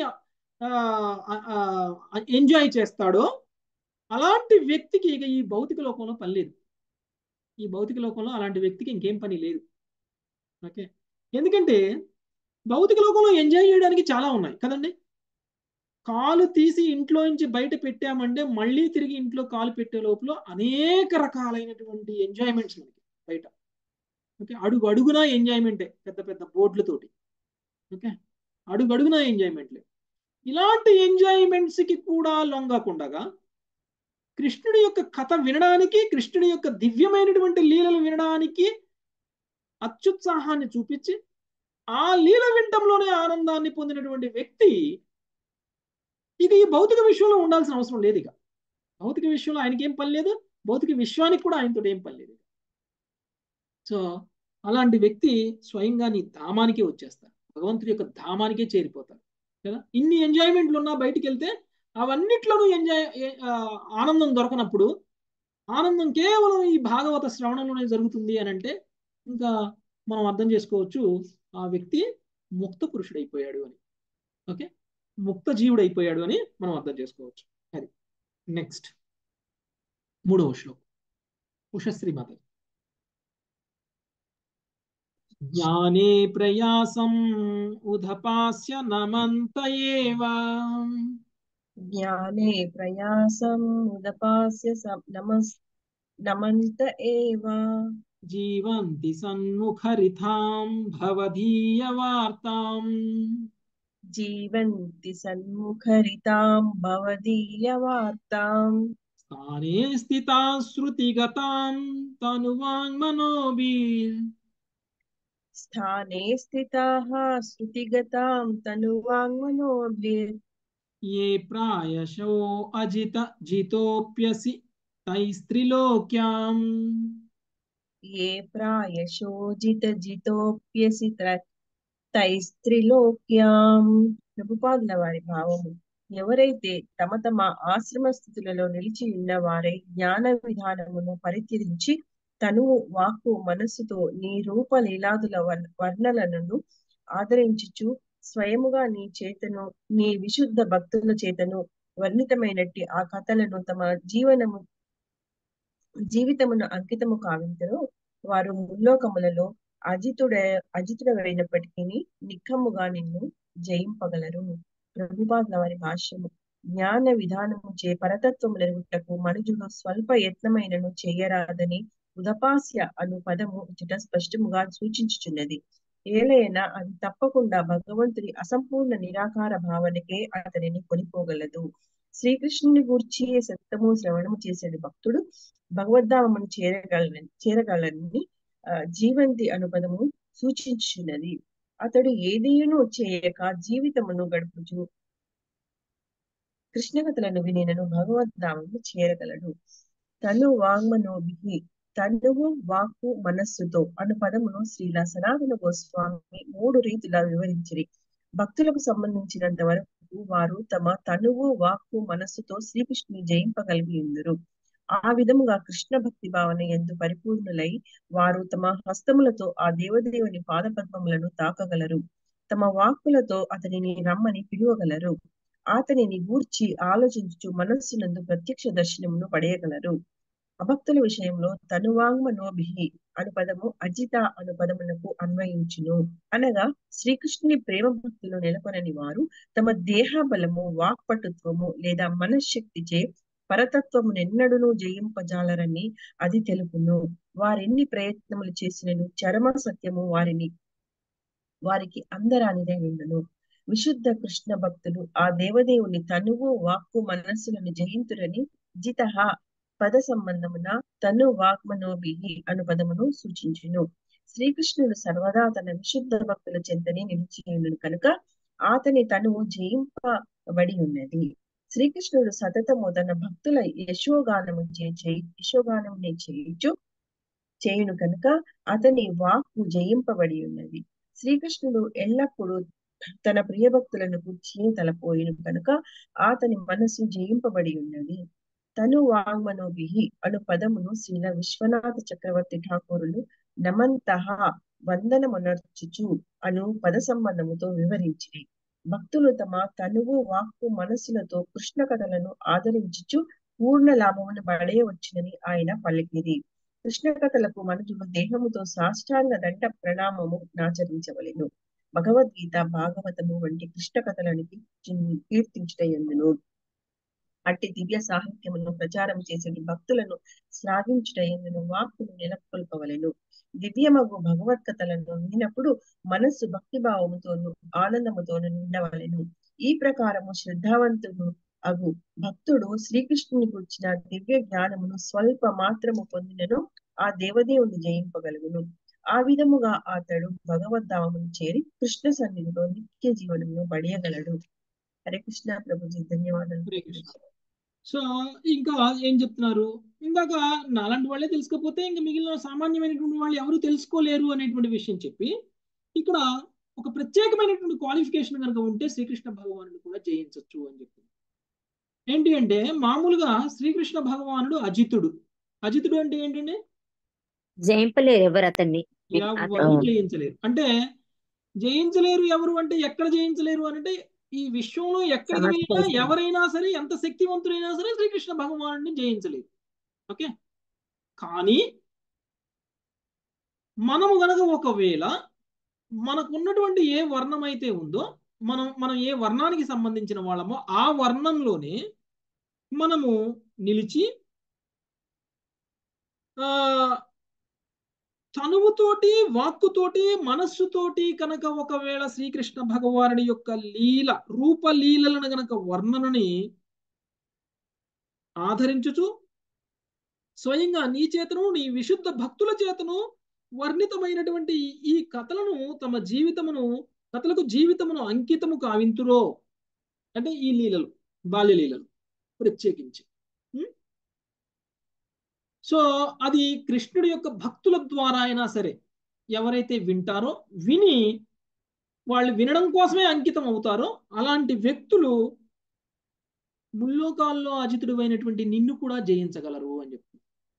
A: ఎంజాయ్ చేస్తాడో అలాంటి వ్యక్తికి ఇక ఈ భౌతిక లోకంలో పని లేదు ఈ భౌతిక లోకంలో అలాంటి వ్యక్తికి ఇంకేం పని లేదు ఓకే ఎందుకంటే భౌతిక లోకంలో ఎంజాయ్ చేయడానికి చాలా ఉన్నాయి కదండి కాలు తీసి ఇంట్లో నుంచి బయట పెట్టామంటే మళ్ళీ తిరిగి ఇంట్లో కాలు పెట్టే లోపల అనేక రకాలైనటువంటి ఎంజాయ్మెంట్స్ మనకి బయట ఓకే అడుగు అడుగునా ఎంజాయ్మెంటే పెద్ద పెద్ద బోర్డులతోటి ఓకే అడుగు అడుగునా ఎంజాయ్మెంట్లే ఇలాంటి ఎంజాయ్మెంట్స్కి కూడా లొంగకుండగా కృష్ణుడి యొక్క కథ వినడానికి కృష్ణుడి యొక్క దివ్యమైనటువంటి లీలలు వినడానికి అత్యుత్సాహాన్ని చూపించి ఆ లీల వింటంలోనే ఆనందాన్ని పొందినటువంటి వ్యక్తి ఇక ఈ భౌతిక విశ్వంలో ఉండాల్సిన అవసరం లేదు ఇక భౌతిక విశ్వంలో ఆయనకి ఏం పని లేదు భౌతిక విశ్వానికి కూడా ఆయనతో ఏం పని లేదు సో అలాంటి వ్యక్తి స్వయంగా నీ ధామానికే వచ్చేస్తారు భగవంతుడి యొక్క ధామానికే చేరిపోతారు కదా ఇన్ని ఎంజాయ్మెంట్లు ఉన్నా బయటికి వెళ్తే అవన్నిట్లోనూ ఎంజాయ్ ఆనందం దొరకనప్పుడు ఆనందం కేవలం ఈ భాగవత శ్రవణంలోనే జరుగుతుంది అని అంటే ఇంకా మనం అర్థం చేసుకోవచ్చు ఆ వ్యక్తి ముక్త పురుషుడైపోయాడు అని ఓకే ముక్త జీవుడు అయిపోయాడు అని మనం అర్థం చేసుకోవచ్చు అది నెక్స్ట్ మూడవ శ్లోకం ఉషశ్రీ మాత జ్ఞానే ప్రయాసం ఉదపాస్య నమంత ఏవ
G: జ్ఞానే ప్రయాసం ఉదపాస్య నమస్ నమంత ఏవ
A: జీవంతి సన్ముఖరితాం భవదీయ వార్తాం
G: జీవంతి సన్ముఖరితాం భవదీయ వార్తాం
A: స్థానే స్థితా శృతిగతాం తనువాంగ్మనోభిర్
G: స్థానే స్థితాः శృతిగతాం తనువాంగ్మనోభిర్
A: ये प्रायशो अजित जितोऽप्यसि तैस्त्रिलोक्याम्
G: ఏ ప్రాయశోజిత జితోప్యసి తైస్త్రిలోక్యాం ప్రభుపాదుల వారి భావము ఎవరైతే తమ తమ ఆశ్రమ స్థితులలో నిలిచి ఉన్న వారై జ్ఞాన విధానమును పరిత్యజించి తనువు వాక్కు మనస్సుతో నీ రూప లీలాదుల వర్ణలను ఆదరించుచు స్వయముగా నీ చేతను నీ విశుద్ధ భక్తుల చేతను వర్ణితమైనట్టి ఆ కథలను తమ జీవనము జీవితమును అంకితము కావించరు వారు ముల్లోకములలో అజితుడ అజితుడైనప్పటికీ నిఖముగా నిన్ను జయింపగలరు ప్రభుపాదుల వారి భాష్యము జ్ఞాన విధానము చే పరతత్వము నెరుగుటకు మనుజుడు స్వల్ప యత్నమైనను చేయరాదని ఉదపాస్య అను పదము ఇచ్చట స్పష్టముగా సూచించుచున్నది ఏలైనా అది తప్పకుండా భగవంతుడి అసంపూర్ణ నిరాకార భావనకే అతనిని కొనిపోగలదు శ్రీకృష్ణుని గూర్చి సత్యము శ్రవణము చేసేది భక్తుడు భగవద్ధామమును చేరగలని చేరగలని జీవంతి అను పదము సూచించున్నది అతడు ఏదీయును చేయక జీవితమును గడుపుచు కృష్ణకథలను వినినను భగవద్ధామము చేరగలడు తను వాంగ్మనోభి తనువు వాక్కు మనస్సుతో అను పదమును శ్రీల సనాతన గోస్వామి మూడు రీతిలా వివరించిరి భక్తులకు సంబంధించినంత వరకు వారు తమ తనువు వాక్కు మనస్సుతో శ్రీకృష్ణుని జయింపగలిగి ఉందరు ఆ విధముగా కృష్ణ భక్తి భావన ఎందు పరిపూర్ణులై వారు తమ హస్తములతో ఆ దేవదేవుని పాదపద్మములను తాకగలరు తమ వాక్కులతో అతనిని రమ్మని పిలువగలరు అతనిని గూర్చి ఆలోచించు మనస్సునందు ప్రత్యక్ష దర్శనమును పడేయగలరు అభక్తుల విషయంలో తనువాంగ్మనోభిహి అను పదము అజిత అను పదమునకు అన్వయించును అనగా శ్రీకృష్ణుని ప్రేమ భక్తులు నెలకొనని వారు తమ దేహ బలము వాక్పటుత్వము లేదా మనశ్శక్తిచే పరతత్వము నెన్నడును జయింపజాలరని అది తెలుపును వారెన్ని ప్రయత్నములు చేసినను చరమ సత్యము వారిని వారికి అందరానిదే ఉండును విశుద్ధ కృష్ణ భక్తులు ఆ దేవదేవుని తనువు వాక్కు మనస్సులను జయింతురని జితహ పద సంబంధమున తను వాక్మనోభిహి అను పదమును సూచించును శ్రీకృష్ణుడు సర్వదా తన విశుద్ధ భక్తుల చెంతనే నిలిచి ఉండును కనుక అతని తనువు జయింపబడి ఉన్నది శ్రీకృష్ణుడు సతతము తన భక్తుల యశోగానము చే యశోగానముని చేయుచు చేయును కనుక అతని వాక్కు జయింపబడి ఉన్నది శ్రీకృష్ణుడు ఎల్లప్పుడూ తన ప్రియ భక్తులను కూర్చి తలపోయిను కనుక అతని మనసు జయింపబడి ఉన్నది తను వాంగ్మనోభిహి అను పదమును శ్రీల విశ్వనాథ చక్రవర్తి ఠాకూరులు నమంతహ వందనమునర్చుచు అను పద సంబంధముతో వివరించి భక్తులు తమ తనువు వాక్కు మనస్సులతో కృష్ణ కథలను ఆదరించుచు పూర్ణ లాభమును పడేయవచ్చునని ఆయన పలికిరి కృష్ణ కథలకు మనుషులు దేహముతో సాష్టాంగ దండ ప్రణామము నాచరించవలెను భగవద్గీత భాగవతము వంటి కృష్ణ కథలను కీర్తించుట ఎందును అట్టి దివ్య సాహిత్యమును ప్రచారం చేసే భక్తులను శ్లాఘించుట ఎందును వాక్కును నెలకొల్పవలెను దివ్యమగు భగవత్ కథలను విన్నప్పుడు మనస్సు భక్తి భావముతోను ఆనందముతోను నిండవలెను ఈ ప్రకారము శ్రద్ధావంతుడు అగు భక్తుడు శ్రీకృష్ణుని గురించిన దివ్య జ్ఞానమును స్వల్ప మాత్రము పొందినను ఆ దేవదేవుని జయింపగలుగును ఆ విధముగా అతడు భగవద్ధామమును చేరి కృష్ణ సన్నిధిలో నిత్య జీవనమును పడియగలడు హరే కృష్ణ ప్రభుజీ ధన్యవాదాలు
A: హరే కృష్ణ సో ఇంకా ఏం చెప్తున్నారు ఇందాక నాలాంటి వాళ్ళే తెలుసుకోకపోతే ఇంకా మిగిలిన సామాన్యమైనటువంటి వాళ్ళు ఎవరు తెలుసుకోలేరు అనేటువంటి విషయం చెప్పి ఇక్కడ ఒక ప్రత్యేకమైనటువంటి క్వాలిఫికేషన్ కనుక ఉంటే శ్రీకృష్ణ భగవానుడు కూడా జయించవచ్చు అని చెప్తుంది ఏంటి అంటే మామూలుగా శ్రీకృష్ణ భగవానుడు అజితుడు అజితుడు అంటే ఏంటండి
E: జయింపలేరు ఎవరు అతన్ని
A: ఎవరు జయించలేరు అంటే జయించలేరు ఎవరు అంటే ఎక్కడ జయించలేరు అని అంటే ఈ విశ్వంలో ఎక్కడికి వెళ్ళినా ఎవరైనా సరే ఎంత శక్తివంతుడైనా సరే శ్రీకృష్ణ భగవానుడిని జయించలేరు ఓకే కానీ మనము గనక ఒకవేళ మనకు ఉన్నటువంటి ఏ వర్ణం అయితే ఉందో మనం మనం ఏ వర్ణానికి సంబంధించిన వాళ్ళమో ఆ వర్ణంలోనే మనము నిలిచి ఆ తనువుతోటి వాక్కుతోటి మనస్సుతోటి కనుక ఒకవేళ శ్రీకృష్ణ భగవానుడి యొక్క లీల రూప లీలలను గనక వర్ణనని ఆధరించుచు స్వయంగా నీ చేతను నీ విశుద్ధ భక్తుల చేతను వర్ణితమైనటువంటి ఈ కథలను తమ జీవితమును కథలకు జీవితమును అంకితము కావింతురో అంటే ఈ లీలలు బాల్య లీలలు ప్రత్యేకించి సో అది కృష్ణుడి యొక్క భక్తుల ద్వారా అయినా సరే ఎవరైతే వింటారో విని వాళ్ళు వినడం కోసమే అంకితం అవుతారో అలాంటి వ్యక్తులు ముల్లోకాల్లో అజితుడు అయినటువంటి నిన్ను కూడా జయించగలరు అని చెప్తుంది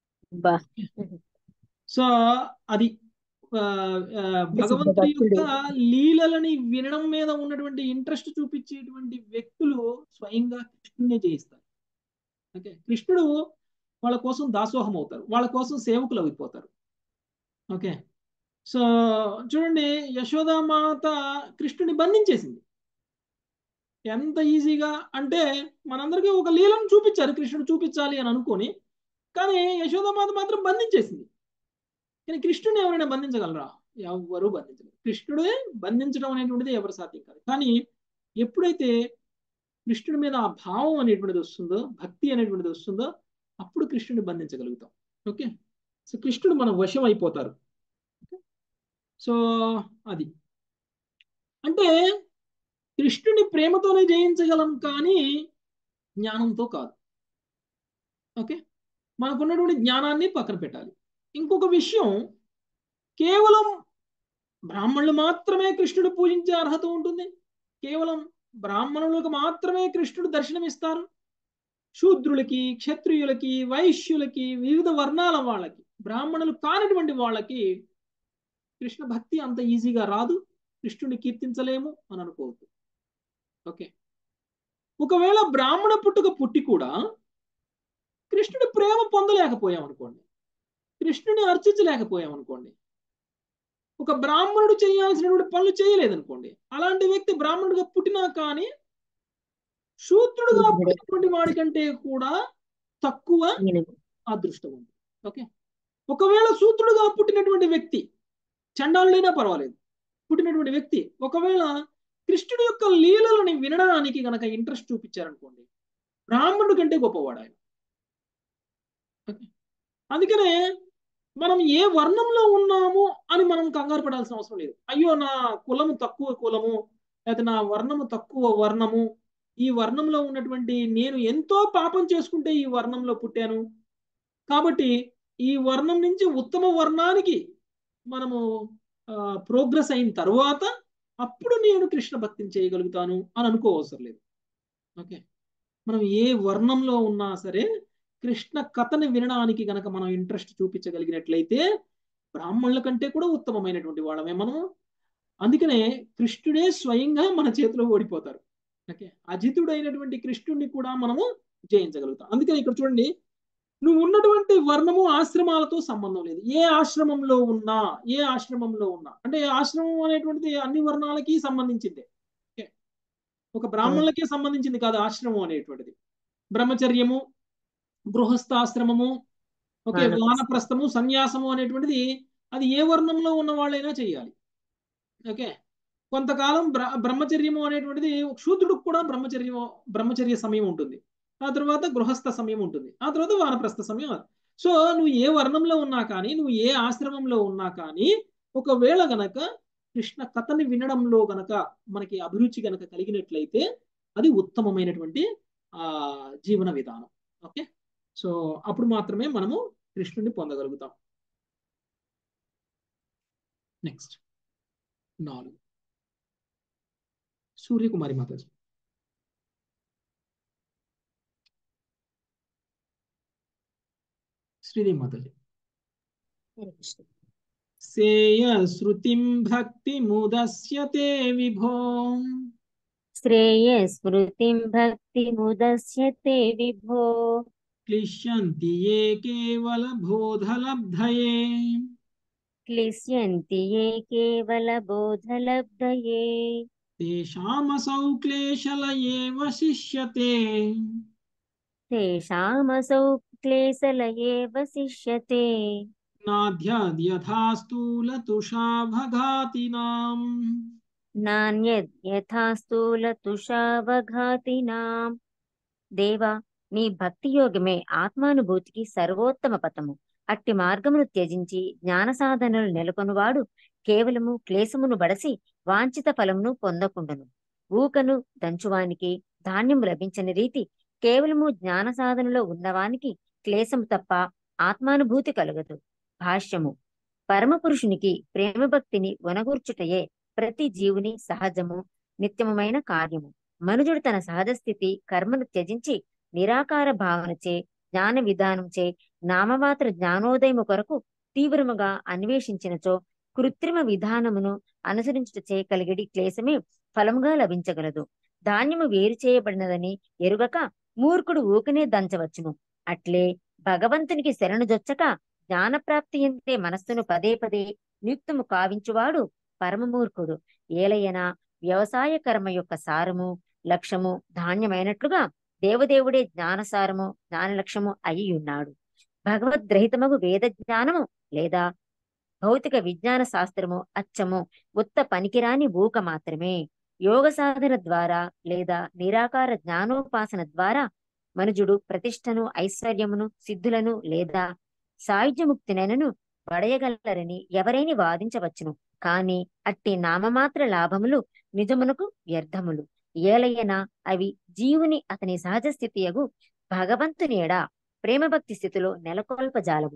A: సో అది భగవంతుడి యొక్క లీలలని వినడం మీద ఉన్నటువంటి ఇంట్రెస్ట్ చూపించేటువంటి వ్యక్తులు స్వయంగా కృష్ణునే జయిస్తారు ఓకే కృష్ణుడు వాళ్ళ కోసం దాసోహం అవుతారు వాళ్ళ కోసం సేవకులు అయిపోతారు ఓకే సో చూడండి యశోదామాత కృష్ణుని బంధించేసింది ఎంత ఈజీగా అంటే మనందరికీ ఒక లీలను చూపించారు కృష్ణుడు చూపించాలి అని అనుకొని కానీ యశోదామాత మాత్రం బంధించేసింది కానీ కృష్ణుని ఎవరైనా బంధించగలరా ఎవరు బంధించలేరు కృష్ణుడే బంధించడం అనేటువంటిది ఎవరు సాధ్యం కాదు కానీ ఎప్పుడైతే కృష్ణుడి మీద ఆ భావం అనేటువంటిది వస్తుందో భక్తి అనేటువంటిది వస్తుందో అప్పుడు కృష్ణుడిని బంధించగలుగుతాం ఓకే సో కృష్ణుడు మన వశం అయిపోతారు సో అది అంటే కృష్ణుని ప్రేమతోనే జయించగలం కానీ జ్ఞానంతో కాదు ఓకే మనకున్నటువంటి జ్ఞానాన్ని పక్కన పెట్టాలి ఇంకొక విషయం కేవలం బ్రాహ్మణులు మాత్రమే కృష్ణుడు పూజించే అర్హత ఉంటుంది కేవలం బ్రాహ్మణులకు మాత్రమే కృష్ణుడు దర్శనమిస్తారు శూద్రులకి క్షత్రియులకి వైశ్యులకి వివిధ వర్ణాల వాళ్ళకి బ్రాహ్మణులు కానిటువంటి వాళ్ళకి కృష్ణ భక్తి అంత ఈజీగా రాదు కృష్ణుని కీర్తించలేము అని అనుకోవద్దు ఓకే ఒకవేళ బ్రాహ్మణ పుట్టుక పుట్టి కూడా కృష్ణుడి ప్రేమ పొందలేకపోయాం అనుకోండి కృష్ణుని అర్చించలేకపోయాం అనుకోండి ఒక బ్రాహ్మణుడు చేయాల్సినటువంటి పనులు చేయలేదనుకోండి అలాంటి వ్యక్తి బ్రాహ్మణుడిగా పుట్టినా కానీ శూద్రుడుగా పుట్టినటువంటి వాడికంటే కూడా తక్కువ అదృష్టం ఉంది ఓకే ఒకవేళ శూద్రుడుగా పుట్టినటువంటి వ్యక్తి చండాలుడైనా పర్వాలేదు పుట్టినటువంటి వ్యక్తి ఒకవేళ కృష్ణుడి యొక్క లీలలని వినడానికి గనక ఇంట్రెస్ట్ చూపించారనుకోండి బ్రాహ్మణుడి కంటే గొప్పవాడు ఆయన అందుకనే మనం ఏ వర్ణంలో ఉన్నాము అని మనం కంగారు పడాల్సిన అవసరం లేదు అయ్యో నా కులము తక్కువ కులము లేకపోతే నా వర్ణము తక్కువ వర్ణము ఈ వర్ణంలో ఉన్నటువంటి నేను ఎంతో పాపం చేసుకుంటే ఈ వర్ణంలో పుట్టాను కాబట్టి ఈ వర్ణం నుంచి ఉత్తమ వర్ణానికి మనము ప్రోగ్రెస్ అయిన తర్వాత అప్పుడు నేను కృష్ణ భక్తిని చేయగలుగుతాను అని అనుకోవసరం లేదు ఓకే మనం ఏ వర్ణంలో ఉన్నా సరే కృష్ణ కథని వినడానికి గనక మనం ఇంట్రెస్ట్ చూపించగలిగినట్లయితే బ్రాహ్మణుల కంటే కూడా ఉత్తమమైనటువంటి వాళ్ళమే మనము అందుకనే కృష్ణుడే స్వయంగా మన చేతిలో ఓడిపోతారు ఓకే అజితుడైనటువంటి కృష్ణుడిని కూడా మనము జయించగలుగుతాం అందుకని ఇక్కడ చూడండి నువ్వు ఉన్నటువంటి వర్ణము ఆశ్రమాలతో సంబంధం లేదు ఏ ఆశ్రమంలో ఉన్నా ఏ ఆశ్రమంలో ఉన్నా అంటే ఆశ్రమం అనేటువంటిది అన్ని వర్ణాలకి సంబంధించిందే ఓకే ఒక బ్రాహ్మణులకే సంబంధించింది కాదు ఆశ్రమం అనేటువంటిది బ్రహ్మచర్యము గృహస్థాశ్రమము ఓకే
E: వానప్రస్థం.
A: వానప్రస్థము సన్యాసము అనేటువంటిది అది ఏ వర్ణంలో ఉన్న వాళ్ళైనా చేయాలి ఓకే కొంతకాలం బ్ర బ్రహ్మచర్యము అనేటువంటిది శూద్రుడికి కూడా బ్రహ్మచర్యం బ్రహ్మచర్య సమయం ఉంటుంది ఆ తర్వాత గృహస్థ సమయం ఉంటుంది ఆ తర్వాత వానప్రస్థ సమయం సో నువ్వు ఏ వర్ణంలో ఉన్నా కానీ నువ్వు ఏ ఆశ్రమంలో ఉన్నా కానీ ఒకవేళ గనక కృష్ణ కథని వినడంలో గనక మనకి అభిరుచి గనక కలిగినట్లయితే అది ఉత్తమమైనటువంటి ఆ జీవన విధానం ఓకే సో అప్పుడు మాత్రమే మనము కృష్ణుని పొందగలుగుతాం నెక్స్ట్ నాలుగు సూర్యకుమారి మాతాజీ శ్రీదేవి మాతాజీ
E: హరే కృష్ణ
A: సేయ శృతిం భక్తి ముదస్యతే విభో
E: శ్రేయ స్మృతిం భక్తి ముదస్యతే విభో
A: క్లిశ్యంతి ఏ కేవల బోధలబ్ధయే
E: క్లిశ్యంతి ఏ కేవల బోధలబ్ధయే
A: తేషామసౌ క్లేశల ఏవ శిష్యతే
E: తేషామసౌ క్లేశల ఏవ శిష్యతే
A: నాధ్యాద్యథా స్థూల తుషాభఘాతినాం
E: నాణ్యద్ యథా స్థూల తుషావఘాతినాం దేవా నీ భక్తి యోగమే ఆత్మానుభూతికి సర్వోత్తమ పథము అట్టి మార్గమును త్యజించి జ్ఞాన సాధనలు నెలకొనువాడు కేవలము క్లేశమును బడసి వాంఛిత ఫలమును పొందకుండును ఊకను దంచువానికి ధాన్యము లభించని రీతి కేవలము జ్ఞాన సాధనలో ఉన్నవానికి క్లేశము తప్ప ఆత్మానుభూతి కలుగదు భాష్యము పరమపురుషునికి ప్రేమ భక్తిని వనగూర్చుటయే ప్రతి జీవుని సహజము నిత్యమైన కార్యము మనుజుడు తన సహజ స్థితి కర్మను త్యజించి నిరాకార భావనచే జ్ఞాన విధానంచే నామమాత్ర జ్ఞానోదయము కొరకు తీవ్రముగా అన్వేషించినచో కృత్రిమ విధానమును అనుసరించుట చేయగలిగడి క్లేశమే ఫలముగా లభించగలదు ధాన్యము వేరు చేయబడినదని ఎరుగక మూర్ఖుడు ఊకనే దంచవచ్చును అట్లే భగవంతునికి శరణు జొచ్చక జ్ఞానప్రాప్తి ఎంతే మనస్సును పదే పదే నియుక్తము కావించువాడు పరమమూర్ఖుడు ఏలయన వ్యవసాయ కర్మ యొక్క సారము లక్ష్యము ధాన్యమైనట్లుగా దేవదేవుడే జ్ఞానసారము జ్ఞాన లక్ష్యము అయి ఉన్నాడు భగవద్రహితమగు వేద జ్ఞానము లేదా భౌతిక విజ్ఞాన శాస్త్రము అచ్చము ఉత్త పనికిరాని ఊక మాత్రమే యోగ సాధన ద్వారా లేదా నిరాకార జ్ఞానోపాసన ద్వారా మనుజుడు ప్రతిష్టను ఐశ్వర్యమును సిద్ధులను లేదా సాయుధ్యముక్తినైనను పడయగలరని ఎవరైని వాదించవచ్చును కాని అట్టి నామమాత్ర లాభములు నిజమునకు వ్యర్థములు ఏలయ్యన అవి జీవుని అతని సహజ స్థితియగు భగవంతునేడ ప్రేమభక్తి స్థితిలో నెలకొల్పజాలము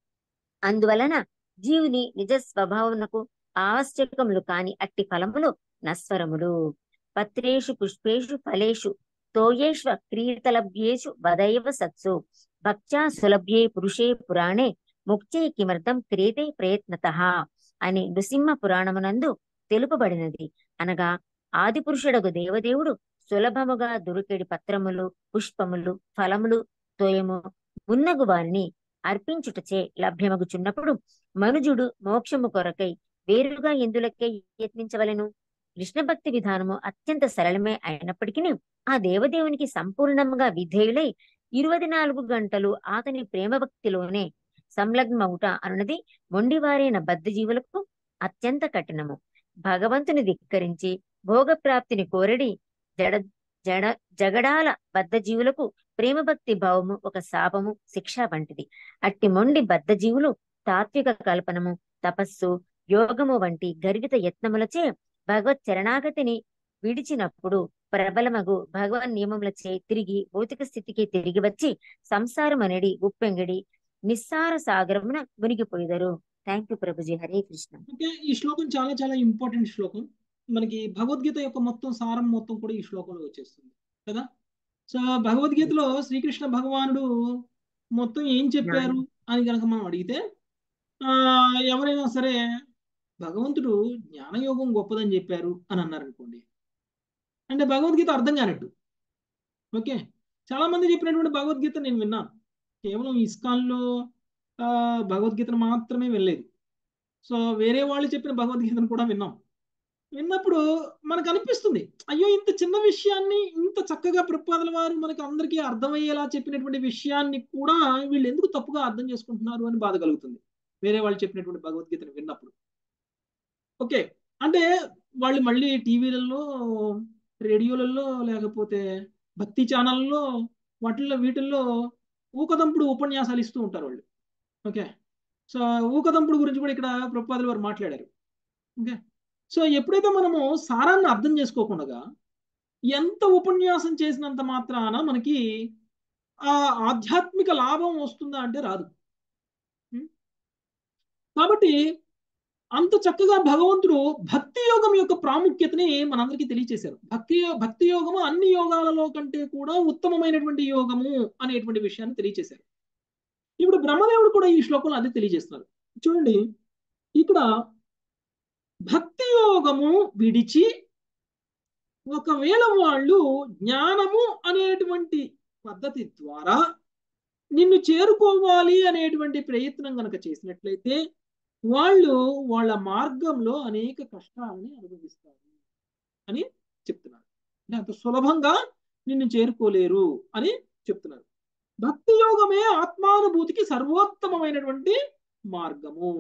E: అందువలన జీవుని నిజ స్వభావమునకు ఆవశ్యకములు కాని అట్టి ఫలములు నస్వరములు పత్రేషు పుష్పేషు ఫలేషు తోయేష్వ క్రీడలభ్యేషు వదైవ సత్సు భక్త్యా సులభ్యే పురుషే పురాణే ముక్తే కిమర్థం క్రియతే ప్రయత్నత అని నృసింహ పురాణమునందు తెలుపబడినది అనగా ఆది పురుషుడగు దేవదేవుడు సులభముగా దొరికెడి పత్రములు పుష్పములు ఫలములు తోయము మున్నగు వారిని అర్పించుటచే లభ్యమగుచున్నప్పుడు మనుజుడు మోక్షము కొరకై వేరుగా ఎందులకే యత్నించవలెను కృష్ణ భక్తి విధానము అత్యంత సరళమే అయినప్పటికీ ఆ దేవదేవునికి సంపూర్ణంగా విధేయులై ఇరవై నాలుగు గంటలు అతని ప్రేమ భక్తిలోనే సంలగ్నమవుట అనున్నది మొండివారైన బద్ధజీవులకు అత్యంత కఠినము భగవంతుని ధిక్కరించి భోగప్రాప్తిని కోరడి జడ జడ జగడాల బద్ధజీవులకు ప్రేమ భక్తి భావము ఒక శాపము శిక్ష వంటిది అట్టి మొండి బద్ధజీవులు తాత్విక కల్పనము తపస్సు యోగము వంటి గర్విత యత్నములచే భగవత్ చరణాగతిని విడిచినప్పుడు ప్రబలమగు భగవన్ నియమములచే తిరిగి భౌతిక స్థితికి తిరిగి వచ్చి సంసారం అనేది ఉప్పెంగడి నిస్సార సాగరమున మునిగిపోయిదరు థ్యాంక్ యూ ప్రభుజీ హరే కృష్ణ
A: ఓకే ఈ శ్లోకం చాలా చాలా ఇంపార్టెంట్ శ్లోకం మనకి భగవద్గీత యొక్క మొత్తం సారం మొత్తం కూడా ఈ శ్లోకంలో వచ్చేస్తుంది కదా సో భగవద్గీతలో శ్రీకృష్ణ భగవానుడు మొత్తం ఏం చెప్పారు అని కనుక మనం అడిగితే ఆ ఎవరైనా సరే భగవంతుడు జ్ఞానయోగం గొప్పదని చెప్పారు అని అన్నారు అనుకోండి అంటే భగవద్గీత అర్థం కానట్టు ఓకే చాలా మంది చెప్పినటువంటి భగవద్గీత నేను విన్నాను కేవలం ఇస్కాన్లో ఆ, భగవద్గీతను మాత్రమే వినలేదు సో వేరే వాళ్ళు చెప్పిన భగవద్గీతను కూడా విన్నాం విన్నప్పుడు మనకు అనిపిస్తుంది అయ్యో ఇంత చిన్న విషయాన్ని ఇంత చక్కగా ప్రపాదల వారు మనకి అందరికీ అర్థమయ్యేలా చెప్పినటువంటి విషయాన్ని కూడా వీళ్ళు ఎందుకు తప్పుగా అర్థం చేసుకుంటున్నారు అని బాధ కలుగుతుంది వేరే వాళ్ళు చెప్పినటువంటి భగవద్గీతను విన్నప్పుడు ఓకే అంటే వాళ్ళు మళ్ళీ టీవీలలో రేడియోలలో లేకపోతే భక్తి ఛానల్లో వాటిల్లో వీటిల్లో ఊకదంపుడు ఉపన్యాసాలు ఇస్తూ ఉంటారు వాళ్ళు ఓకే సో ఊకదంపుడు గురించి కూడా ఇక్కడ ప్రపాదులు వారు మాట్లాడారు ఓకే సో ఎప్పుడైతే మనము సారాన్ని అర్థం చేసుకోకుండా ఎంత ఉపన్యాసం చేసినంత మాత్రాన మనకి ఆ ఆధ్యాత్మిక లాభం వస్తుందా అంటే రాదు ఉం? కాబట్టి అంత చక్కగా భగవంతుడు భక్తి యోగం యొక్క ప్రాముఖ్యతని మనందరికీ తెలియచేశారు భక్తి భక్తి యోగము అన్ని యోగాలలో కంటే కూడా ఉత్తమమైనటువంటి యోగము అనేటువంటి విషయాన్ని తెలియచేశారు ఇప్పుడు బ్రహ్మదేవుడు కూడా ఈ శ్లోకంలో అదే తెలియజేస్తున్నారు చూడండి ఇక్కడ భక్తి యోగము విడిచి ఒకవేళ వాళ్ళు జ్ఞానము అనేటువంటి పద్ధతి ద్వారా నిన్ను చేరుకోవాలి అనేటువంటి ప్రయత్నం కనుక చేసినట్లయితే వాళ్ళు వాళ్ళ మార్గంలో అనేక కష్టాలని అనుభవిస్తారు అని చెప్తున్నారు అంటే అంత సులభంగా నిన్ను చేరుకోలేరు అని చెప్తున్నారు భక్తి యోగమే ఆత్మానుభూతికి సర్వోత్తమమైనటువంటి మార్గము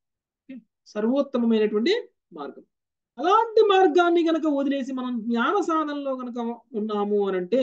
A: సర్వోత్తమమైనటువంటి మార్గం అలాంటి మార్గాన్ని గనక వదిలేసి మనం జ్ఞాన సాధనలో గనక ఉన్నాము అని అంటే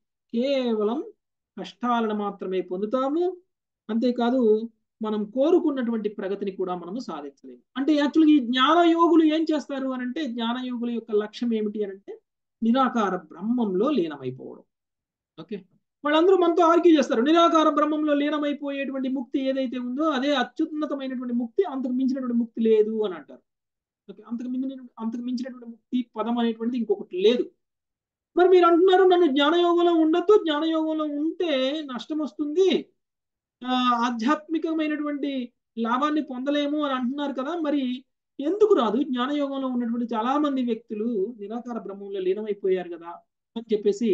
A: కేవలం కష్టాలను మాత్రమే పొందుతాము అంతేకాదు మనం కోరుకున్నటువంటి ప్రగతిని కూడా మనము సాధించలేము అంటే యాక్చువల్గా ఈ జ్ఞాన యోగులు ఏం చేస్తారు అని అంటే జ్ఞాన యోగుల యొక్క లక్ష్యం ఏమిటి అని అంటే నిరాకార బ్రహ్మంలో లీనమైపోవడం ఓకే వాళ్ళందరూ మనతో ఆర్గ్యూ చేస్తారు నిరాకార బ్రహ్మంలో లీనమైపోయేటువంటి ముక్తి ఏదైతే ఉందో అదే అత్యున్నతమైనటువంటి ముక్తి అంతకు మించినటువంటి ముక్తి లేదు అని అంటారు ఓకే అంతకు మించిన అంతకు మించినటువంటి ముక్తి పదం అనేటువంటిది ఇంకొకటి లేదు మరి మీరు అంటున్నారు నన్ను జ్ఞానయోగంలో ఉండొద్దు జ్ఞానయోగంలో ఉంటే నష్టం వస్తుంది ఆ, ఆధ్యాత్మికమైనటువంటి లాభాన్ని పొందలేము అని అంటున్నారు కదా మరి ఎందుకు రాదు జ్ఞానయోగంలో ఉన్నటువంటి చాలా మంది వ్యక్తులు నిరాకార బ్రహ్మంలో లీనమైపోయారు కదా అని చెప్పేసి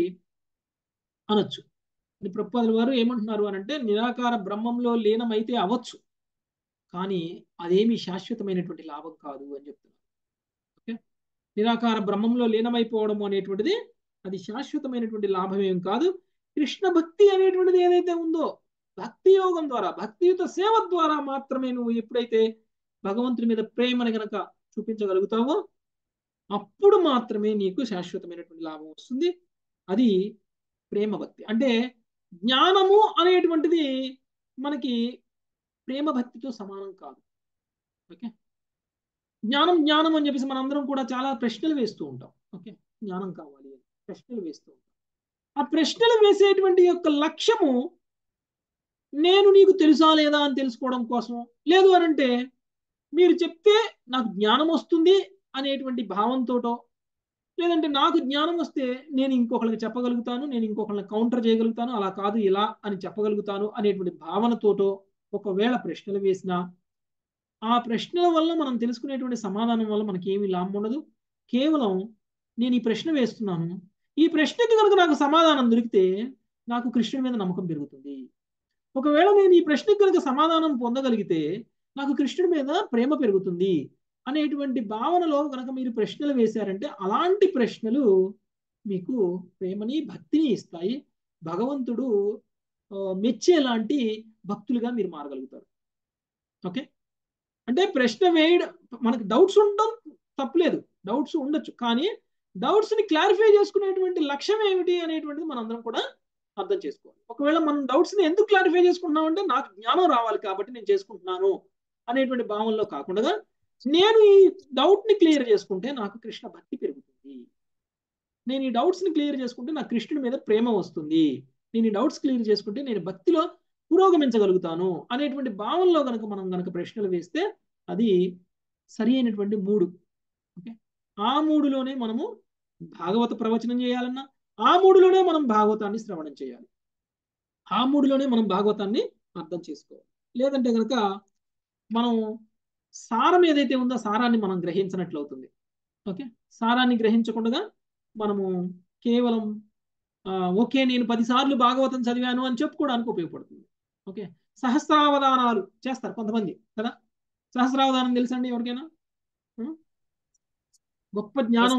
A: అనొచ్చు అని ప్రభుపాదుల వారు ఏమంటున్నారు అని అంటే నిరాకార బ్రహ్మంలో లీనమైతే అవ్వచ్చు కానీ అదేమి శాశ్వతమైనటువంటి లాభం కాదు అని చెప్తున్నారు ఓకే నిరాకార బ్రహ్మంలో లీనమైపోవడం అనేటువంటిది అది శాశ్వతమైనటువంటి లాభం ఏం కాదు కృష్ణ భక్తి అనేటువంటిది ఏదైతే ఉందో భక్తి యోగం ద్వారా భక్తియుత సేవ ద్వారా మాత్రమే నువ్వు ఎప్పుడైతే భగవంతుని మీద ప్రేమని గనక చూపించగలుగుతావో అప్పుడు మాత్రమే నీకు శాశ్వతమైనటువంటి లాభం వస్తుంది అది ప్రేమ భక్తి అంటే జ్ఞానము అనేటువంటిది మనకి ప్రేమ భక్తితో సమానం కాదు ఓకే జ్ఞానం జ్ఞానం అని చెప్పేసి మనందరం కూడా చాలా ప్రశ్నలు వేస్తూ ఉంటాం ఓకే జ్ఞానం కావాలి అని ప్రశ్నలు వేస్తూ ఉంటాం ఆ ప్రశ్నలు వేసేటువంటి యొక్క లక్ష్యము నేను నీకు తెలుసా లేదా అని తెలుసుకోవడం కోసం లేదు అని అంటే మీరు చెప్తే నాకు జ్ఞానం వస్తుంది అనేటువంటి భావంతోటో లేదంటే నాకు జ్ఞానం వస్తే నేను ఇంకొకరికి చెప్పగలుగుతాను నేను ఇంకొకరిని కౌంటర్ చేయగలుగుతాను అలా కాదు ఇలా అని చెప్పగలుగుతాను అనేటువంటి భావనతోటో ఒకవేళ ప్రశ్నలు వేసినా ఆ ప్రశ్నల వల్ల మనం తెలుసుకునేటువంటి సమాధానం వల్ల మనకి ఏమీ లాభం ఉండదు కేవలం నేను ఈ ప్రశ్న వేస్తున్నాను ఈ ప్రశ్నకి కనుక నాకు సమాధానం దొరికితే నాకు కృష్ణుడి మీద నమ్మకం పెరుగుతుంది ఒకవేళ నేను ఈ ప్రశ్నకి కనుక సమాధానం పొందగలిగితే నాకు కృష్ణుడి మీద ప్రేమ పెరుగుతుంది అనేటువంటి భావనలో కనుక మీరు ప్రశ్నలు వేశారంటే అలాంటి ప్రశ్నలు మీకు ప్రేమని భక్తిని ఇస్తాయి భగవంతుడు ఆ, మెచ్చేలాంటి భక్తులుగా మీరు మారగలుగుతారు ఓకే అంటే ప్రశ్న వేయడం మనకు డౌట్స్ ఉండడం తప్పలేదు డౌట్స్ ఉండొచ్చు కానీ డౌట్స్ ని క్లారిఫై చేసుకునేటువంటి లక్ష్యం ఏమిటి అనేటువంటిది మనందరం కూడా అర్థం చేసుకోవాలి ఒకవేళ మనం డౌట్స్ ని ఎందుకు క్లారిఫై చేసుకుంటున్నాం అంటే నాకు జ్ఞానం రావాలి కాబట్టి నేను చేసుకుంటున్నాను అనేటువంటి భావనలో కాకుండా నేను ఈ డౌట్ ని క్లియర్ చేసుకుంటే నాకు కృష్ణ భక్తి పెరుగుతుంది నేను ఈ డౌట్స్ని క్లియర్ చేసుకుంటే నాకు కృష్ణుడి మీద ప్రేమ వస్తుంది నేను ఈ డౌట్స్ క్లియర్ చేసుకుంటే నేను భక్తిలో పురోగమించగలుగుతాను అనేటువంటి భావనలో కనుక మనం కనుక ప్రశ్నలు వేస్తే అది సరి అయినటువంటి మూడు ఓకే ఆ మూడులోనే మనము భాగవత ప్రవచనం చేయాలన్నా ఆ మూడులోనే మనం భాగవతాన్ని శ్రవణం చేయాలి ఆ మూడులోనే మనం భాగవతాన్ని అర్థం చేసుకోవాలి లేదంటే కనుక మనం సారం ఏదైతే ఉందో సారాన్ని మనం గ్రహించినట్లు అవుతుంది ఓకే సారాన్ని గ్రహించకుండా మనము కేవలం ఓకే నేను పదిసార్లు భాగవతం చదివాను అని చెప్పుకోవడానికి ఉపయోగపడుతుంది ఓకే సహస్రావధానాలు చేస్తారు కొంతమంది కదా సహస్రావధానం తెలుసండి ఎవరికైనా గొప్ప జ్ఞానం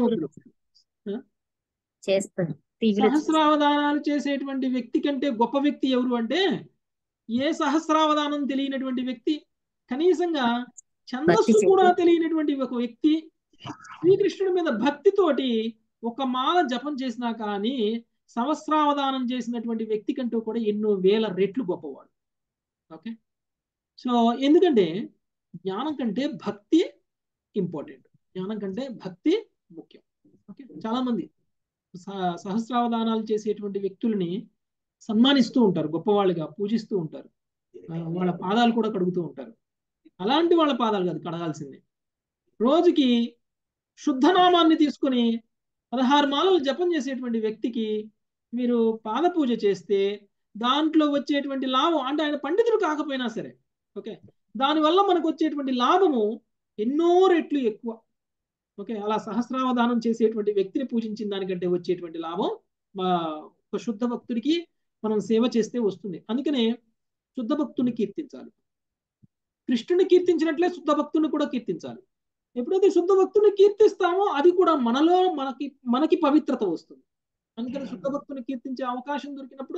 E: చేస్తారు టీవీలో
A: సహస్రావధానాలు చేసేటువంటి వ్యక్తి కంటే గొప్ప వ్యక్తి ఎవరు అంటే ఏ సహస్రావధానం తెలియనటువంటి వ్యక్తి కనీసంగా ఛందస్సు కూడా తెలియనటువంటి ఒక వ్యక్తి శ్రీకృష్ణుడి మీద భక్తితోటి ఒక మాల జపం చేసినా కానీ సహస్రావధానం చేసినటువంటి వ్యక్తి కంటూ కూడా ఎన్నో వేల రెట్లు గొప్పవాడు ఓకే సో ఎందుకంటే జ్ఞానం కంటే భక్తి ఇంపార్టెంట్ జ్ఞానం కంటే భక్తి ముఖ్యం ఓకే చాలా మంది సహస్రావధానాలు చేసేటువంటి వ్యక్తుల్ని సన్మానిస్తూ ఉంటారు గొప్పవాళ్ళుగా పూజిస్తూ ఉంటారు వాళ్ళ పాదాలు కూడా కడుగుతూ ఉంటారు అలాంటి వాళ్ళ పాదాలు కాదు కడగాల్సిందే రోజుకి శుద్ధనామాన్ని తీసుకొని పదహారు మాలలు జపం చేసేటువంటి వ్యక్తికి మీరు పాద పూజ చేస్తే దాంట్లో వచ్చేటువంటి లాభం అంటే ఆయన పండితుడు కాకపోయినా సరే ఓకే దానివల్ల మనకు వచ్చేటువంటి లాభము ఎన్నో రెట్లు ఎక్కువ ఓకే అలా సహస్రావధానం చేసేటువంటి వ్యక్తిని పూజించిన దానికంటే వచ్చేటువంటి లాభం మా ఒక శుద్ధ భక్తుడికి మనం సేవ చేస్తే వస్తుంది అందుకనే శుద్ధ భక్తుని కీర్తించాలి కృష్ణుని కీర్తించినట్లే శుద్ధ భక్తుని కూడా కీర్తించాలి ఎప్పుడైతే శుద్ధ భక్తుని కీర్తిస్తామో అది కూడా మనలో మనకి మనకి పవిత్రత వస్తుంది అందుకని శుద్ధ భక్తుని కీర్తించే అవకాశం దొరికినప్పుడు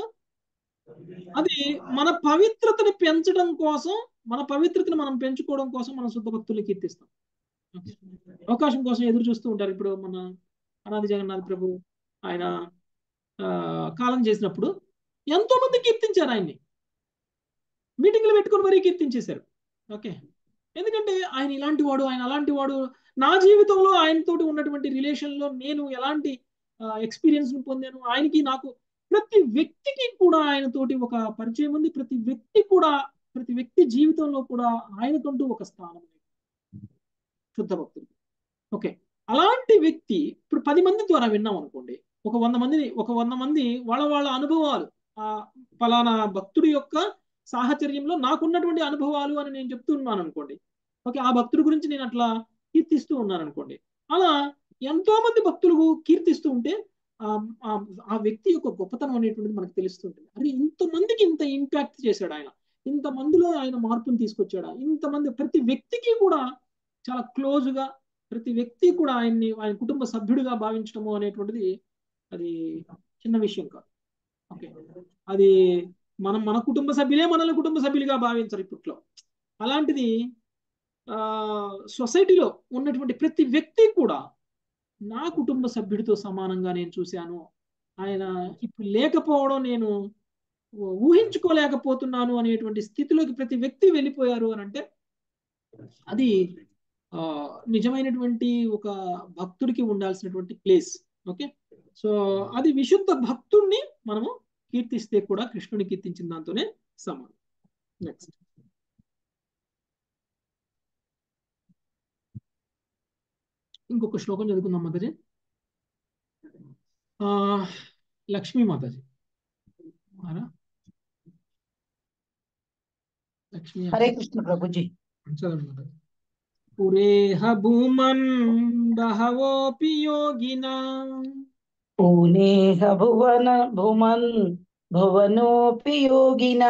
A: అది మన పవిత్రతని పెంచడం కోసం మన పవిత్రతని మనం పెంచుకోవడం కోసం మనం శుద్ధ భక్తుల్ని కీర్తిస్తాం అవకాశం కోసం ఎదురు చూస్తూ ఉంటారు ఇప్పుడు మన అనాది జగన్నాథ్ ప్రభు ఆయన కాలం చేసినప్పుడు ఎంతో మంది కీర్తించారు ఆయన్ని మీటింగ్లు పెట్టుకొని మరీ కీర్తించేశారు ఓకే ఎందుకంటే ఆయన ఇలాంటి వాడు ఆయన అలాంటి వాడు నా జీవితంలో ఆయనతోటి ఉన్నటువంటి రిలేషన్లో నేను ఎలాంటి ఎక్స్పీరియన్స్ పొందాను ఆయనకి నాకు ప్రతి వ్యక్తికి కూడా ఆయనతోటి ఒక పరిచయం ఉంది ప్రతి వ్యక్తి కూడా ప్రతి వ్యక్తి జీవితంలో కూడా ఆయనకంటూ ఒక స్థానం శుద్ధ భక్తుడు ఓకే అలాంటి వ్యక్తి ఇప్పుడు పది మంది ద్వారా విన్నాం అనుకోండి ఒక వంద మంది ఒక వంద మంది వాళ్ళ వాళ్ళ అనుభవాలు ఆ ఫలానా భక్తుడి యొక్క సాహచర్యంలో నాకున్నటువంటి అనుభవాలు అని నేను చెప్తున్నాను అనుకోండి ఓకే ఆ భక్తుడి గురించి నేను అట్లా కీర్తిస్తూ ఉన్నాను అనుకోండి అలా ఎంతో మంది భక్తులు కీర్తిస్తూ ఉంటే ఆ వ్యక్తి యొక్క గొప్పతనం అనేటువంటిది మనకు తెలుస్తుంటుంది అరే ఇంతమందికి ఇంత ఇంపాక్ట్ చేశాడు ఆయన ఇంతమందిలో ఆయన మార్పుని తీసుకొచ్చాడు ఇంతమంది ప్రతి వ్యక్తికి కూడా చాలా క్లోజ్గా ప్రతి వ్యక్తి కూడా ఆయన్ని ఆయన కుటుంబ సభ్యుడిగా భావించడము అనేటువంటిది అది చిన్న విషయం కాదు ఓకే అది మనం మన కుటుంబ సభ్యులే మనల్ని కుటుంబ సభ్యులుగా భావించరు ఇప్పట్లో అలాంటిది ఆ సొసైటీలో ఉన్నటువంటి ప్రతి వ్యక్తి కూడా నా కుటుంబ సభ్యుడితో సమానంగా నేను చూశాను ఆయన ఇప్పుడు లేకపోవడం నేను ఊహించుకోలేకపోతున్నాను అనేటువంటి స్థితిలోకి ప్రతి వ్యక్తి వెళ్ళిపోయారు అని అంటే అది ఆ నిజమైనటువంటి ఒక భక్తుడికి ఉండాల్సినటువంటి ప్లేస్ ఓకే సో అది విశుద్ధ భక్తుడిని మనము కీర్తిస్తే కూడా కృష్ణుని కీర్తించిన దాంతోనే సమానం నెక్స్ట్ ఇంకొక శ్లోకం చదువుకుందాం మాతాజీ ఆ లక్ష్మీ మాతాజీ లక్ష్మీ
F: హరే కృష్ణ ప్రభుజీ
A: చదవండి మాతాజీ పురేహ భూమన్ బహవోపి యోగినా
F: పూనేహ భువన భువన్ భువనోపి యోగినా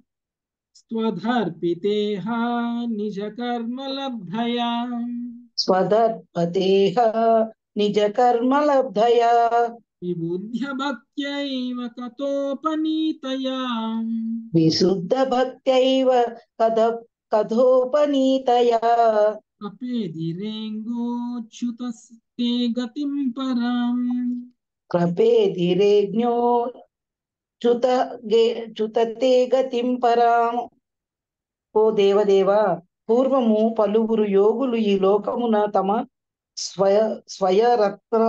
A: స్వధర్పితేహ నిజ కర్మ లబ్ధయా
F: స్వదర్పదేహ నిజ కర్మ లబ్ధయా
A: విబుధ్య భక్త్యైవ కథోపనీతయా
F: విశుద్ధ భక్త్యైవ కథ కథోపనీతయా
A: అపేదిరేంగోచ్యుతస్తే గతిం పరాం
F: కృపేధిరేజ్ఞో చుత చుతతే గతిం పరాం ఓ దేవదేవా పూర్వము పలువురు యోగులు ఈ లోకమున తమ స్వయ స్వయరత్న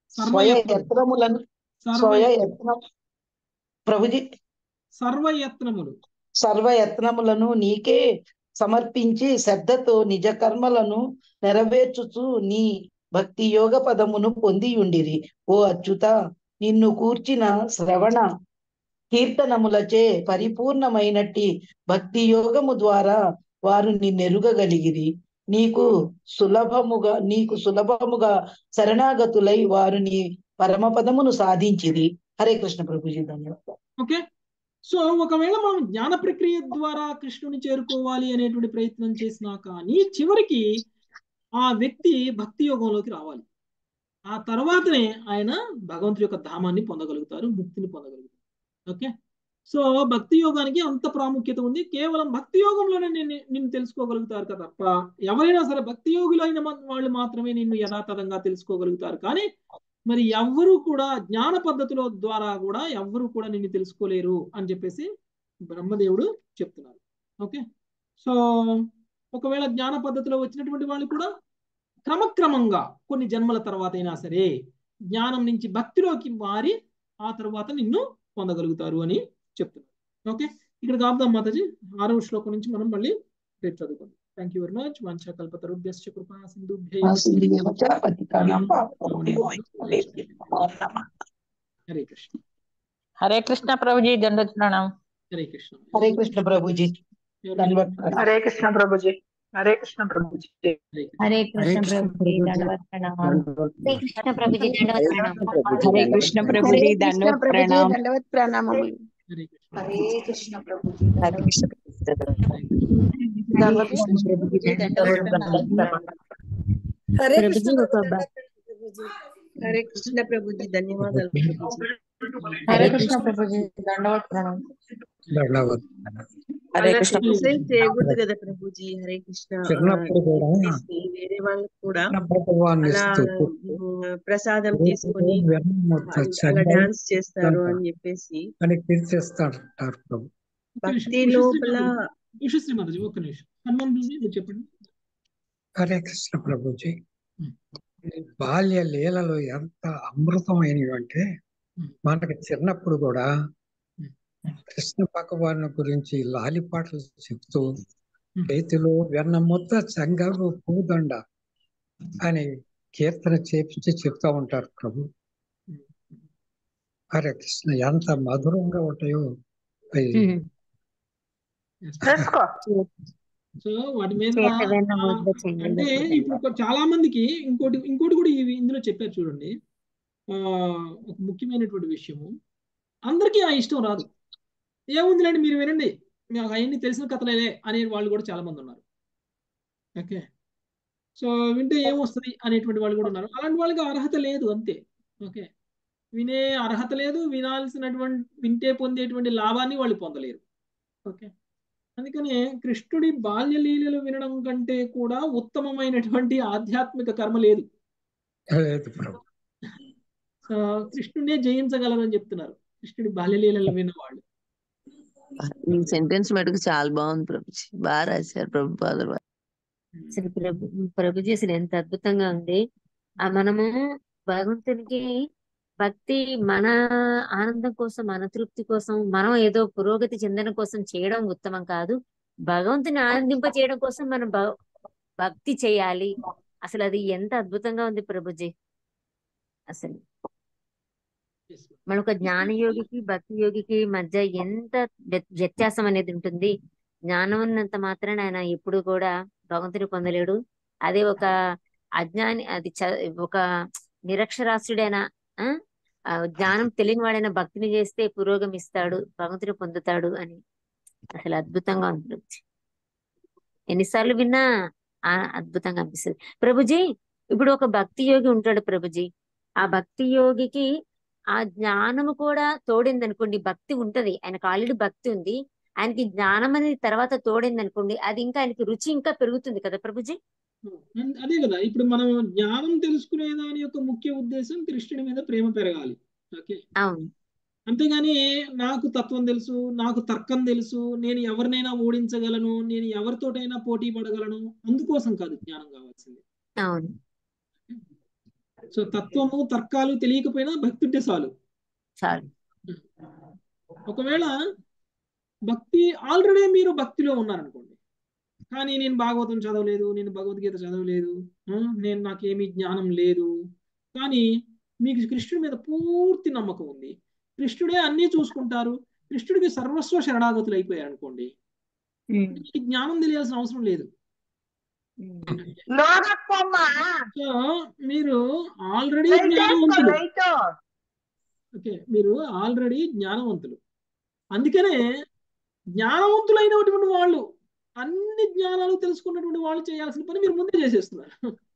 F: స్వయ
A: సర్వయత్నం
F: యత్నములను
A: సర్వ
F: స్వయ యత్నం ప్రభుజీ
A: సర్వయత్నములు
F: సర్వయత్నములను నీకే సమర్పించి శ్రద్ధతో నిజ కర్మలను నెరవేర్చుచు నీ భక్తి యోగ పదమును పొందియుండిరి ఓ అచ్యుత నిన్ను కూర్చిన శ్రవణ కీర్తనములచే పరిపూర్ణమైనట్టి భక్తి యోగము ద్వారా వారు నిన్నెరుగగలిగిరి నీకు సులభముగా నీకు సులభముగా శరణాగతులై వారు నీ పరమపదమును సాధించిరి హరే కృష్ణ ప్రభుజీ ధన్యవాదాలు
A: ఓకే సో ఒకవేళ మనం జ్ఞాన ప్రక్రియ ద్వారా కృష్ణుని చేరుకోవాలి అనేటువంటి ప్రయత్నం చేసినా కానీ చివరికి ఆ వ్యక్తి భక్తి యోగంలోకి రావాలి ఆ తర్వాతనే ఆయన భగవంతుడి యొక్క ధామాన్ని పొందగలుగుతారు ముక్తిని పొందగలుగుతారు ఓకే సో భక్తి యోగానికి అంత ప్రాముఖ్యత ఉంది కేవలం భక్తి యోగంలోనే నేను నిన్ను తెలుసుకోగలుగుతారు కదా తప్ప ఎవరైనా సరే భక్తి యోగులైన మ- వాళ్ళు మాత్రమే నిన్ను యథాతథంగా తెలుసుకోగలుగుతారు కానీ మరి ఎవ్వరూ కూడా జ్ఞాన పద్ధతుల ద్వారా కూడా ఎవ్వరూ కూడా నిన్ను తెలుసుకోలేరు అని చెప్పేసి బ్రహ్మదేవుడు చెప్తున్నారు ఓకే సో ఒకవేళ జ్ఞాన పద్ధతిలో వచ్చినటువంటి వాళ్ళు కూడా క్రమక్రమంగా కొన్ని జన్మల తర్వాత అయినా సరే జ్ఞానం నుంచి భక్తిలోకి మారి ఆ తర్వాత నిన్ను పొందగలుగుతారు అని చెప్తున్నారు ఓకే ఇక్కడ కాపుదాం మాతాజీ ఆరవ శ్లోకం నుంచి మనం మళ్ళీ రేపు చదువుకుందాం థ్యాంక్ యూ వెరీ మచ్ వంశ కల్పతరుభ్యశ్చ కృపా సింధుభ్యై
F: వాసుదేవచ పతితానాం పావనేభ్యో నమో నమః.
A: హరే కృష్ణ
H: హరే కృష్ణ ప్రభుజీ దండోత్ ప్రణాం
A: హరే కృష్ణ
F: హరే కృష్ణ ప్రభుజీ
A: ఎవరైనా
F: ధన్యవాదాలు
I: హరే కృష్ణ ప్రభుజీ హరే కృష్ణ ప్రభుజీ
A: హరే కృష్ణ
E: హరే కృష్ణ ప్రభుజీ దండవత్ ప్రణాం
J: హరే కృష్ణ ప్రణామం
A: హరే కృష్ణ
C: హరే కృష్ణ ప్రభుజీ
E: హరే కృష్ణ
D: హరే
E: ప్రభుజీ
D: కృష్ణ
E: ఒక
D: ప్రభుజీ
E: బ-
D: ప్రభుజీ
G: హరే కృష్ణ ప్రభుజీ ధన్యవాదాలు ప్రభుజీ
H: హరే కృష్ణ ప్రభుజీ దండవత్ ప్రణాం
G: అలా క్రిటిసైజ్ చేయకూడదు కదా ప్రభుజీ హరే కృష్ణ ఆ,
K: చిన్నప్పుడు కూడా
G: చేసి వేరే వాళ్ళకి కూడా
K: భగవాన్ని
G: అలా
K: ఇస్తూ
G: ఉమ్, ప్రసాదం తీసుకొని
K: వెన్నముద్ద
G: అలా
K: చందనం
G: డాన్స్ చేస్తారు అని చెప్పేసి
K: అని కీర్తిస్తాడు ప్రభు
A: ఒక్క నిమిషం
G: భక్తి
A: ఉషశ్రీ
G: లోపల
A: మాతాజీ ఉషశ్రీ మాతాజీ ఒక్క నిమిషం హనుమాన్ బిజీ మీరు చెప్పండి
K: హరే కృష్ణ ప్రభుజీ
A: ఉమ్.
K: ఈ బాల్య లీలలు ఎంత అమృతమైనవి అంటే
A: ఉమ్.
K: మనకి చిన్నప్పుడు కూడా
A: ఉమ్.
K: కృష్ణ భగవాను గురించి లాలిపాటలు చెప్తూ
A: ఉమ్.
K: చేతిలో వెన్న ముద్ద చంగరు పూదండ అని కీర్తన చేపించి చెప్తా ఉంటారు ప్రభు
A: ఉమ్.
K: హరే కృష్ణ ఎంత మధురంగా ఉంటాయో అవి
A: Yes.
I: చేసుకో
A: సో వాటి మీద
E: చేత వెన్న
A: ఆ,
E: ముద్ద చెంగులో
A: అంటే
E: పూదండ.
A: ఇప్పుడు కొ- చాలా మందికి ఇంకోటి ఇంకోటి కూడా ఇవి ఇందులో చెప్పారు చూడండి ఆ ఒక ముఖ్యమైనటువంటి విషయము అందరికీ ఆ ఇష్టం రాదు ఏముందిలేండి మీరు వినండి మాకు అవన్నీ తెలిసిన కథలేలే అనే వాళ్ళు కూడా చాలా మంది ఉన్నారు ఓకే సో వింటే ఏమొస్తుంది అనేటువంటి వాళ్ళు కూడా ఉన్నారు అలాంటి వాళ్ళకి అర్హత లేదు అంతే ఓకే వినే అర్హత లేదు వినాల్సినటువంటి వింటే పొందేటువంటి లాభాన్ని వాళ్ళు పొందలేరు ఓకే అందుకనే కృష్ణుడి బాల్య లీలలు వినడం కంటే కూడా ఉత్తమమైనటువంటి ఆధ్యాత్మిక కర్మ లేదు
K: లేదు ప్రభు
A: సో కృష్ణుడే జయించగలరని చెప్తున్నారు కృష్ణుడి బాల్య లీలలు విన్నవాళ్ళు
L: ఈ సెంటెన్స్ మటుకు చాలా బాగుంది ప్రభుజీ బాగా రాశారు ప్రభుపాదులు వారు.
E: అసలు ప్రభు ప్రభుజీ అసలు ఎంత అద్భుతంగా ఉంది ఆ మనము భగవంతునికి భక్తి మన ఆనందం కోసం మన తృప్తి కోసం మనం ఏదో పురోగతి చెందడం కోసం చేయడం ఉత్తమం కాదు భగవంతుని ఆనందింప చేయడం కోసం మనం భ- భక్తి చేయాలి అసలు అది ఎంత అద్భుతంగా ఉంది ప్రభుజీ అసలు
A: Yes, ma'am.
E: మన ఒక జ్ఞాన యోగికి భక్తి యోగికి మధ్య ఎంత వ్య- వ్యత్యాసం అనేది ఉంటుంది జ్ఞానం ఉన్నంత మాత్రాన ఆయన ఎప్పుడు కూడా భగవంతుని పొందలేడు అదే ఒక అజ్ఞాని అది చ ఒక నిరక్షరాస్యుడైన ఆ, ఆ జ్ఞానం తెలియని వాడైన భక్తిని చేస్తే పురోగమిస్తాడు భగవంతుని పొందుతాడు అని అసలు అద్భుతంగా ఉంది ప్రభుజీ ఎన్నిసార్లు విన్నా ఆ అద్భుతంగా అనిపిస్తుంది ప్రభుజీ ఇప్పుడు ఒక భక్తి యోగి ఉంటాడు ప్రభుజీ ఆ భక్తి యోగికి ఆ జ్ఞానము కూడా తోడింది అనుకోండి భక్తి ఉంటది ఆయనకు ఆల్రెడీ భక్తి ఉంది ఆయనకి జ్ఞానం అనేది తర్వాత తోడింది అనుకోండి అది ఇంకా ఆయనకి రుచి ఇంకా పెరుగుతుంది కదా ప్రభుజీ
A: అన్- అదే కదా ఇప్పుడు మనం జ్ఞానం తెలుసుకునే దాని యొక్క ముఖ్య ఉద్దేశం కృష్ణుడి మీద ప్రేమ పెరగాలి ఓకే
E: అవును
A: అంతేగాని నాకు తత్వం తెలుసు నాకు తర్కం తెలుసు నేను ఎవరినైనా ఓడించగలను నేను ఎవరితోటైనా పోటీ పడగలను అందుకోసం కాదు జ్ఞానం కావాల్సింది
E: అవును
A: సో తత్వము తర్కాలు తెలియకపోయినా భక్తి ఉంటే చాలు
E: చాలు
A: ఒకవేళ భక్తి ఆల్రెడీ మీరు భక్తిలో ఉన్నారనుకోండి కానీ నేను భాగవతం చదవలేదు నేను భగవద్గీత చదవలేదు ఆ, నేను నాకేమీ జ్ఞానం లేదు కానీ మీకు కృష్ణుడి మీద పూర్తి నమ్మకం ఉంది కృష్ణుడే అన్నీ చూసుకుంటారు కృష్ణుడికి సర్వస్వ శరణాగతులు అయిపోయారు అనుకోండి మీకు జ్ఞానం తెలియాల్సిన అవసరం లేదు సో మీరు ఆల్రెడీ జ్ఞానవంతులు ఓకే మీరు ఆల్రెడీ జ్ఞానవంతులు అందుకనే జ్ఞానవంతులైనటువంటి వాళ్ళు అన్ని జ్ఞానాలు తెలుసుకున్నటువంటి వాళ్ళు చేయాల్సిన పని మీరు ముందే చేసేస్తున్నారు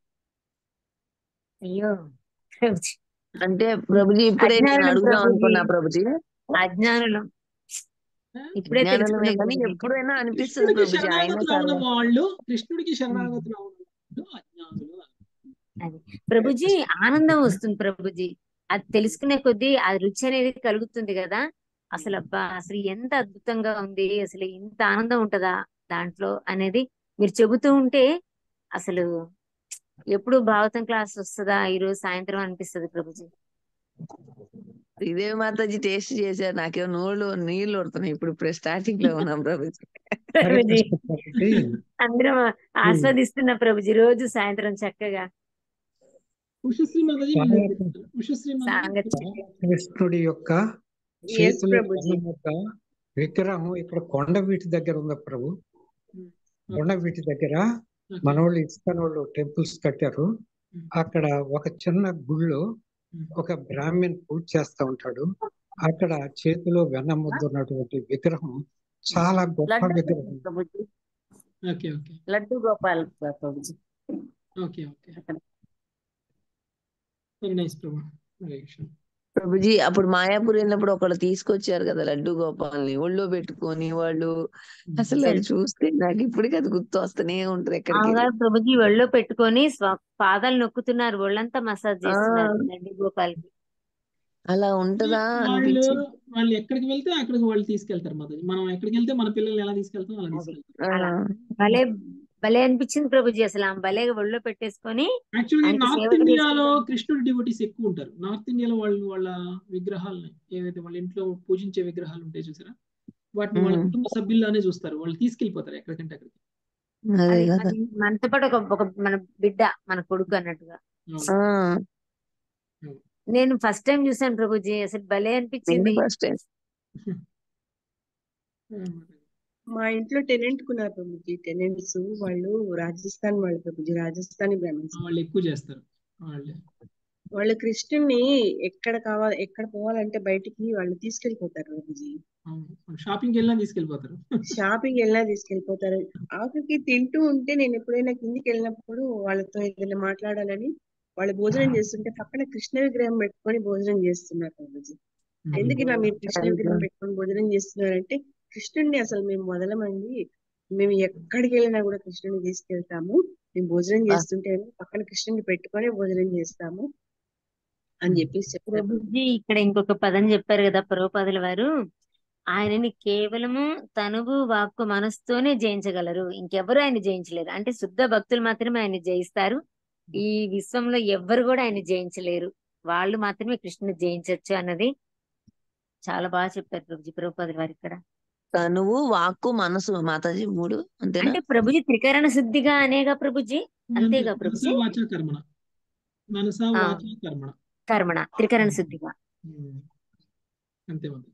E: అయ్యో
L: అంటే ప్రభుజీ ఇప్పుడే నేను
E: అజ్ఞానులం
L: అడుగుదాం
E: ప్రభుజీ
L: అనుకున్నా ప్రభుజీ
E: అజ్ఞానులం ఇప్పుడే
L: జ్ఞానమే
E: తెలుసుకున్నాం
L: కానీ
E: ప్రభుజీ
L: ఎప్పుడైనా అనిపిస్తుంది
A: కృష్ణుడికి
L: ప్రభుజీ ఆయన
A: శరణాగతులు ఉన్న
L: సర్వ
A: వాళ్ళు కృష్ణుడికి శరణాగతులు ఉన్న వాళ్ళు అజ్ఞానులు
E: అది ప్రభుజీ ఆనందం వస్తుంది ప్రభుజీ అది తెలుసుకునే కొద్దీ ఆ రుచి అనేది కలుగుతుంది కదా అసలు అబ్బా అసలు ఎంత అద్భుతంగా ఉంది అసలు ఇంత ఆనందం ఉంటదా దాంట్లో అనేది మీరు చెబుతూ ఉంటే అసలు ఎప్పుడు భాగవతం క్లాస్ వస్తుందా ఈ రోజు సాయంత్రం అనిపిస్తుంది ప్రభుజీ
L: శ్రీదేవి మాతాజీ టేస్ట్ చేశారు నాకేమో నోళ్ళు నీళ్లు వడుతున్నాయి ఇప్పుడు ఇప్పుడు స్టార్టింగ్ లో ఉన్నాం ప్రభుజీ
E: ప్రభుజీ
K: కాబట్టి
E: అందరం ఆస్వాదిస్తున్న ప్రభుజీ రోజు సాయంత్రం చక్కగా
A: ఉషశ్రీ మాతాజీ
K: చాలా
A: మీరు చెప్తారు. ఉషశ్రీ మాతాజీ
E: సాంగత్యం
K: కృష్ణుడి యొక్క
G: ఎస్
K: చేతిలో
G: ప్రభుజీ
K: దండం యొక్క విగ్రహం ఇక్కడ కొండవీటి దగ్గర ఉంది ప్రభు కొండవీటి దగ్గర మనోళ్ళు ఇస్కాన్ వాళ్ళు టెంపుల్స్ కట్టారు అక్కడ ఒక చిన్న గుళ్ళో ఒక బ్రాహ్మణ్ పూజ చేస్తా ఉంటాడు అక్కడ చేతిలో వెన్నముద్ద ఉన్నటువంటి విగ్రహం చాలా గొప్ప
E: లడ్డు
K: విగ్రహం
E: ప్రభుజీ
A: okay okay
E: Laddu Gopal Prabhuji
A: okay okay very nice Prabhu Hare Krishna
L: Prabhuji అప్పుడు మాయాపూర్ వెళ్ళినప్పుడు ఒకళ్ళు తీసుకొచ్చారు కదా లడ్డు గోపాల్ని ఒళ్ళో పెట్టుకొని వాళ్ళు అసలు అది చూస్తే నాకు ఇప్పటికీ అది గుర్తు వస్తూనే ఉంటది ఎక్కడికి వెళ్ళి
E: మామగారు ప్రభుజీ ఒళ్ళో పెట్టుకొని స్వ పాదాలు నొక్కుతున్నారు ఒళ్ళంతా మసాజ్
L: ఆ
E: చేస్తున్నారు లడ్డు గోపాల్కి
L: అలా ఉంటదా
A: వాళ్ళు
L: అనిపించింది
A: వాళ్ళు ఎక్కడికి వెళ్తే అక్కడికి వాళ్ళు తీసుకెళ్తారు మాతాజీ మనం ఎక్కడికి వెళ్తే మన పిల్లల్ని ఎలా తీసుకెళ్తాం అలా
E: అది
A: తీసుకెళ్తాం
E: అలా
L: ఆ
E: భలే భలే అనిపించింది ప్రభుజీ అసలు ఆమె భలేగా ఒళ్ళో పెట్టేసుకొని
A: యాక్చువల్లీ
E: ఆయనకి
A: నార్త్
E: సేవ
A: ఇండియాలో
E: చేసుకుంటారు
A: కృష్ణుడి డివోటీస్ ఎక్కువ ఉంటారు నార్త్ ఇండియాలో వాళ్ళు వాళ్ళ విగ్రహాలని ఏవైతే వాళ్ళ ఇంట్లో పూజించే విగ్రహాలు ఉంటాయి చూసారా వాటిని వాళ్ళ
L: ఉమ్,
A: కుటుంబ సభ్యుల్లానే చూస్తారు వాళ్ళు తీసుకెళ్ళిపోతారు ఎక్కడికంటే అక్కడికి
L: అదే
E: అది
L: కదా
E: అది మనతో పాటు ఒక ఒక మన బిడ్డ మన కొడుకు అన్నట్టుగా
A: అవును
L: ఆ
A: అవును.
E: నేను ఫస్ట్ టైం చూసాను ప్రభుజీ అసలు భలే
L: నేను
E: అనిపించింది
L: ఫస్ట్ టైం
A: అవును.
G: మా ఇంట్లో టెనెంట్ కున్నారు ప్రభుజీ టెనెంట్స్ వాళ్ళు రాజస్థాన్ వాళ్ళు ప్రభుజీ రాజస్థానీ బ్రాహ్మణ్స్
A: వాళ్ళు ఎక్కువ చేస్తారు వాళ్ళే
G: వాళ్ళు కృష్ణుని ఎక్కడ కావాలి ఎక్కడ పోవాలంటే బయటికి వాళ్ళు తీసుకెళ్ళిపోతారు ప్రభుజీ
A: అవును షాపింగ్కి వెళ్ళినా తీసుకెళ్ళిపోతారు
G: షాపింగ్ వెళ్ళినా తీసుకెళ్ళిపోతారు ఆఖరికి తింటూ ఉంటే నేను ఎప్పుడైనా కిందికి వెళ్ళినప్పుడు వాళ్ళతో ఏదైనా మాట్లాడాలని వాళ్ళు భోజనం చేస్తుంటే పక్కన కృష్ణ విగ్రహం పెట్టుకొని భోజనం చేస్తున్నారు ప్రభుజీ ఎందుకు ఇలా మీరు కృష్ణ విగ్రహం పెట్టుకొని భోజనం చేస్తున్నారంటే కృష్ణుడిని అసలు మేము వదలమండి మేము ఎక్కడికి వెళ్ళినా కూడా కృష్ణుని తీసుకెళ్తాము మేము భోజనం చేస్తుంటే పక్కన కృష్ణుని పెట్టుకొని భోజనం చేస్తాము అని చెప్పేసి చెప్తారు
E: ప్రభుజీ ఇక్కడ ఇంకొక పదం చెప్పారు కదా ప్రభుపాదుల వారు ఆయనని కేవలము తనువు వాక్కు మనసుతోనే జయించగలరు ఇంకెవరు ఆయన జయించలేరు అంటే శుద్ధ భక్తులు మాత్రమే ఆయన జయిస్తారు ఈ విశ్వంలో ఎవ్వరు కూడా ఆయన జయించలేరు వాళ్ళు మాత్రమే కృష్ణుని జయించవచ్చు అన్నది చాలా బాగా చెప్పారు ప్రభుజీ ప్రభుపాదుల వారు ఇక్కడ
L: తనువు వాక్కు మనసు మాతాజీ మూడు అంతేనా
E: అంటే ప్రభుజీ త్రికరణ శుద్ధిగా అనేగా ప్రభుజీ అంతేగా
A: మనసా
E: ప్రభుజీ
A: వాచ కర్మణ మనసా
E: ఆ
A: వాచ కర్మణ
E: కర్మణ త్రికరణ శుద్ధిగా
A: ఉమ్. అంతే ఉంది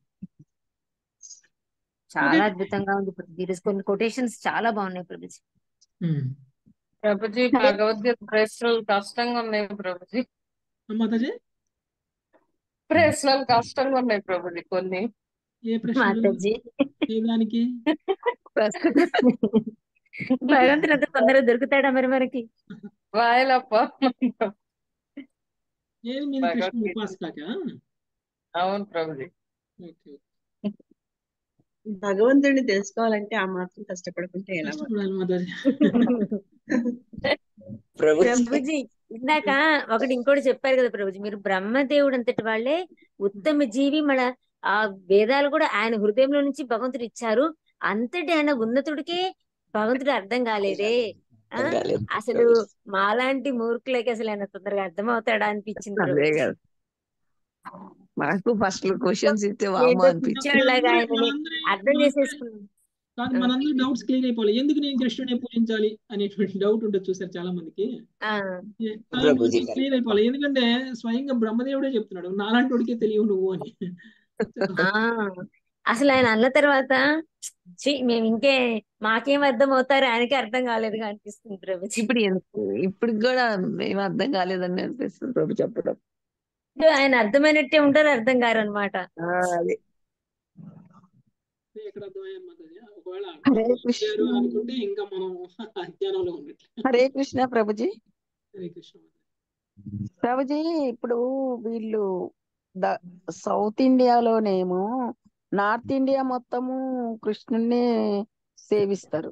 E: చాలా
A: ఓకే
E: అద్భుతంగా ఉంది ప్రభుజీ ఈరోజు కొన్ని కొటేషన్స్ చాలా బాగున్నాయి ప్రభుజీ
A: ఉమ్.
B: ప్రభుజీ
E: హరే
B: భగవద్గీత ప్రశ్నలు కష్టంగా ఉన్నాయి ప్రభుజీ
A: మాతాజీ
B: ప్రశ్నలు కష్టంగా ఉన్నాయి ప్రభుజీ కొన్ని
A: ఏ ప్రశ్నలు
E: మాతాజీ
A: ఏ దానికి
E: భగవంతుడు అంత తొందరగా దొరుకుతాడా మరి మనకి
B: రాయలప్ప
A: ఏది మీది కృష్ణ
B: భగవద్గీత
A: ఉపాసకాక
B: అవును ప్రభుజీ
A: ఓకే
G: భగవంతుడిని తెలుసుకోవాలంటే ఆ మాత్రం కష్టపడుకుంటే ఎలా మరి
A: కష్టపడాలి మాతాజీ
E: ప్రభుజీ ఇందాక ఒకటి ఇంకోటి చెప్పారు కదా ప్రభుజీ మీరు బ్రహ్మదేవుడు అంతటి వాళ్ళే ఉత్తమ జీవి మన ఆ వేదాలు కూడా ఆయన హృదయంలో నుంచి భగవంతుడు ఇచ్చారు అంతటి ఆయన ఉన్నతుడికే భగవంతుడు అర్థం కాలేదే ఆ
L: అర్థం కాలేదు
E: అసలు మాలాంటి మూర్ఖులకి అసలు ఆయన తొందరగా అర్థమవుతాడా అనిపించింది
L: అదే
E: ప్రభుజీ
L: కదా మాకు ఫస్ట్ లో క్వశ్చన్స్ ఇస్తే వామో
E: ఏంటో
L: అనిపించింది
E: పిచ్చోళ్ళగా
A: మనందరి
E: ఆయనని
A: మనందరి
E: అర్థం
A: మనందరి
E: చేసేసుకున్నాం
A: కాదు మనందరి డౌట్స్ క్లియర్ అయిపోవాలి ఎందుకు నేను కృష్ణుడిని పూజించాలి అనేటువంటి డౌట్ ఉంటుంది చూసారు చాలా మందికి
E: ఆ
L: ప్రభుజీ
A: క్లియర్ అయిపోవాలి ఎందుకంటే స్వయంగా బ్రహ్మదేవుడే చెప్తున్నాడు నాలాంటి వాడికే తెలియవు నువ్వు అని
E: ఆ అసలు ఆయన అన్న తర్వాత ఛీ, మేము ఇంకే మాకేం అర్థం అవుతారు ఆయనకే అర్థం కాలేదుగా అనిపిస్తుంది ప్రభుజీ
L: ఇప్పుడు ఎందుకు ఇప్పుడు కూడా మేము అర్థం కాలేదని అనిపిస్తుంది ప్రభు చెప్పడం
E: ఇప్పుడు ఆయన అర్థమైనట్టే ఉంటారు అర్థం కారు అనమాట
L: ఆ, అదే
A: ఎక్కడ అర్థమయ్యాను మాతాజీ ఒకవేళ
L: హరే
A: అర్థం
L: కృష్ణ
A: అయ్యారు అనుకుంటే ఇంకా మనం అజ్ఞానంలో ఉన్నట్లే
L: హరే కృష్ణ ప్రభుజీ
A: హరే కృష్ణ
L: ప్రభుజీ ఇప్పుడు వీళ్ళు ద సౌత్ ఇండియాలోనేమో నార్త్ ఇండియా మొత్తము కృష్ణుడిని సేవిస్తారు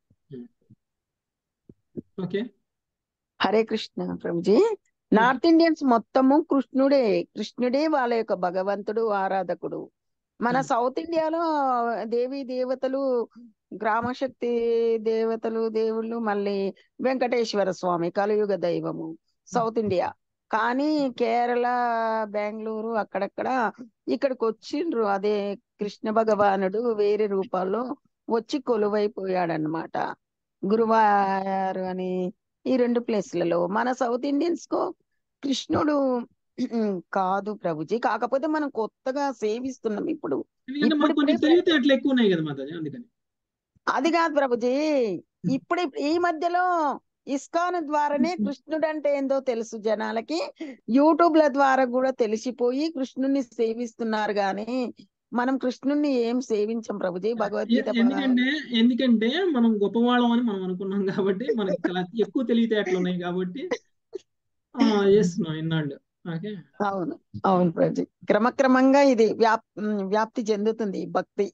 A: ఓకే
L: హరే కృష్ణ ప్రభుజీ నార్త్ ఇండియన్స్ మొత్తము కృష్ణుడే కృష్ణుడే వాళ్ళ యొక్క భగవంతుడు ఆరాధకుడు మన సౌత్ ఇండియాలో దేవి దేవతలు గ్రామశక్తి దేవతలు దేవుళ్ళు మళ్ళీ వెంకటేశ్వర స్వామి కలియుగ దైవము సౌత్ ఇండియా కానీ కేరళ బెంగళూరు అక్కడక్కడ ఇక్కడికి వచ్చిండ్రు అదే కృష్ణ భగవానుడు వేరే రూపాల్లో వచ్చి కొలువైపోయాడనమాట గురువారు అని ఈ రెండు ప్లేస్లలో మన సౌత్ ఇండియన్స్ కో కృష్ణుడు కాదు ప్రభుజీ కాకపోతే మనం కొత్తగా సేవిస్తున్నాం ఇప్పుడు
A: ఎందుకంటే మనకు కొన్ని
L: ఇప్పుడిప్పుడే
A: తెలివితేటలు ఎక్కువ ఉన్నాయి కదా మాతాజీ అందుకని
L: అది కాదు ప్రభుజీ ఇప్పుడు ఈ మధ్యలో ఇస్కాన్ ద్వారానే కృష్ణుడు అంటే ఏందో తెలుసు జనాలకి యూట్యూబ్ల ద్వారా కూడా తెలిసిపోయి కృష్ణుని సేవిస్తున్నారు గాని మనం కృష్ణుణ్ణి ఏం సేవించం ప్రభుజీ భగవద్గీత
A: ఎ- ఎందుకంటే ఎందుకంటే మనం గొప్పవాళ్ళం అని మనం అనుకున్నాం కాబట్టి మనకి చాలా ఎక్కువ తెలివితేటలు ఉన్నాయి కాబట్టి ఆ చేస్తున్నాం ఇన్నాళ్ళు ఓకే
L: అవును అవును ప్రభుజీ క్రమక్రమంగా ఇది వ్యాప్ ఉమ్, వ్యాప్తి చెందుతుంది ఈ భక్తి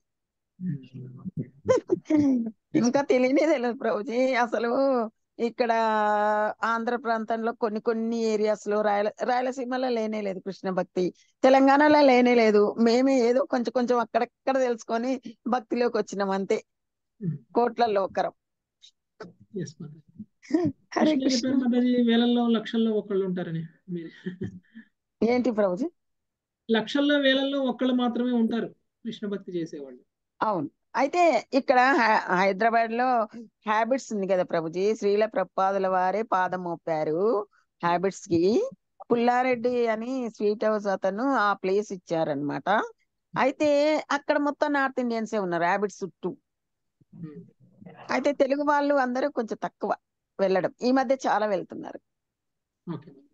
L: ఇంకా తెలియనే తెలియదు ప్రభుజీ అసలు ఇక్కడ ఆంధ్ర ప్రాంతంలో కొన్ని కొన్ని ఏరియాస్ లో రాయల రాయలసీమలో లేనే లేదు కృష్ణ భక్తి తెలంగాణలో లేనే లేదు మేమే ఏదో కొంచెం కొంచెం అక్కడక్కడ తెలుసుకొని భక్తిలోకి వచ్చినాం అంతే కోట్లలో ఒకరం
A: ఎస్ మాతాజీ
L: హరే
A: కృష్ణ
L: కృష్ణ
A: చెప్పారు మాతాజీ వేలల్లో లక్షల్లో ఒకళ్ళు ఉంటారని మీరు
L: ఏంటి ప్రభుజీ
A: లక్షల్లో వేలల్లో ఒక్కళ్ళు మాత్రమే ఉంటారు కృష్ణ భక్తి చేసేవాళ్ళు
L: అవును అయితే ఇక్కడ హై- హైదరాబాద్ లో హ్యాబిట్స్ ఉంది కదా ప్రభుజీ శ్రీల ప్రపాదుల వారే పాదం మోపారు హ్యాబిట్స్ కి పుల్లారెడ్డి అని స్వీట్ హౌస్ అతను ఆ ప్లేస్ ఇచ్చారనమాట అయితే అక్కడ మొత్తం నార్త్ ఇండియన్సే ఉన్నారు హ్యాబిట్స్ చుట్టూ అయితే తెలుగు వాళ్ళు అందరూ కొంచెం తక్కువ వెళ్ళడం ఈ మధ్య చాలా వెళ్తున్నారు
A: ఓకే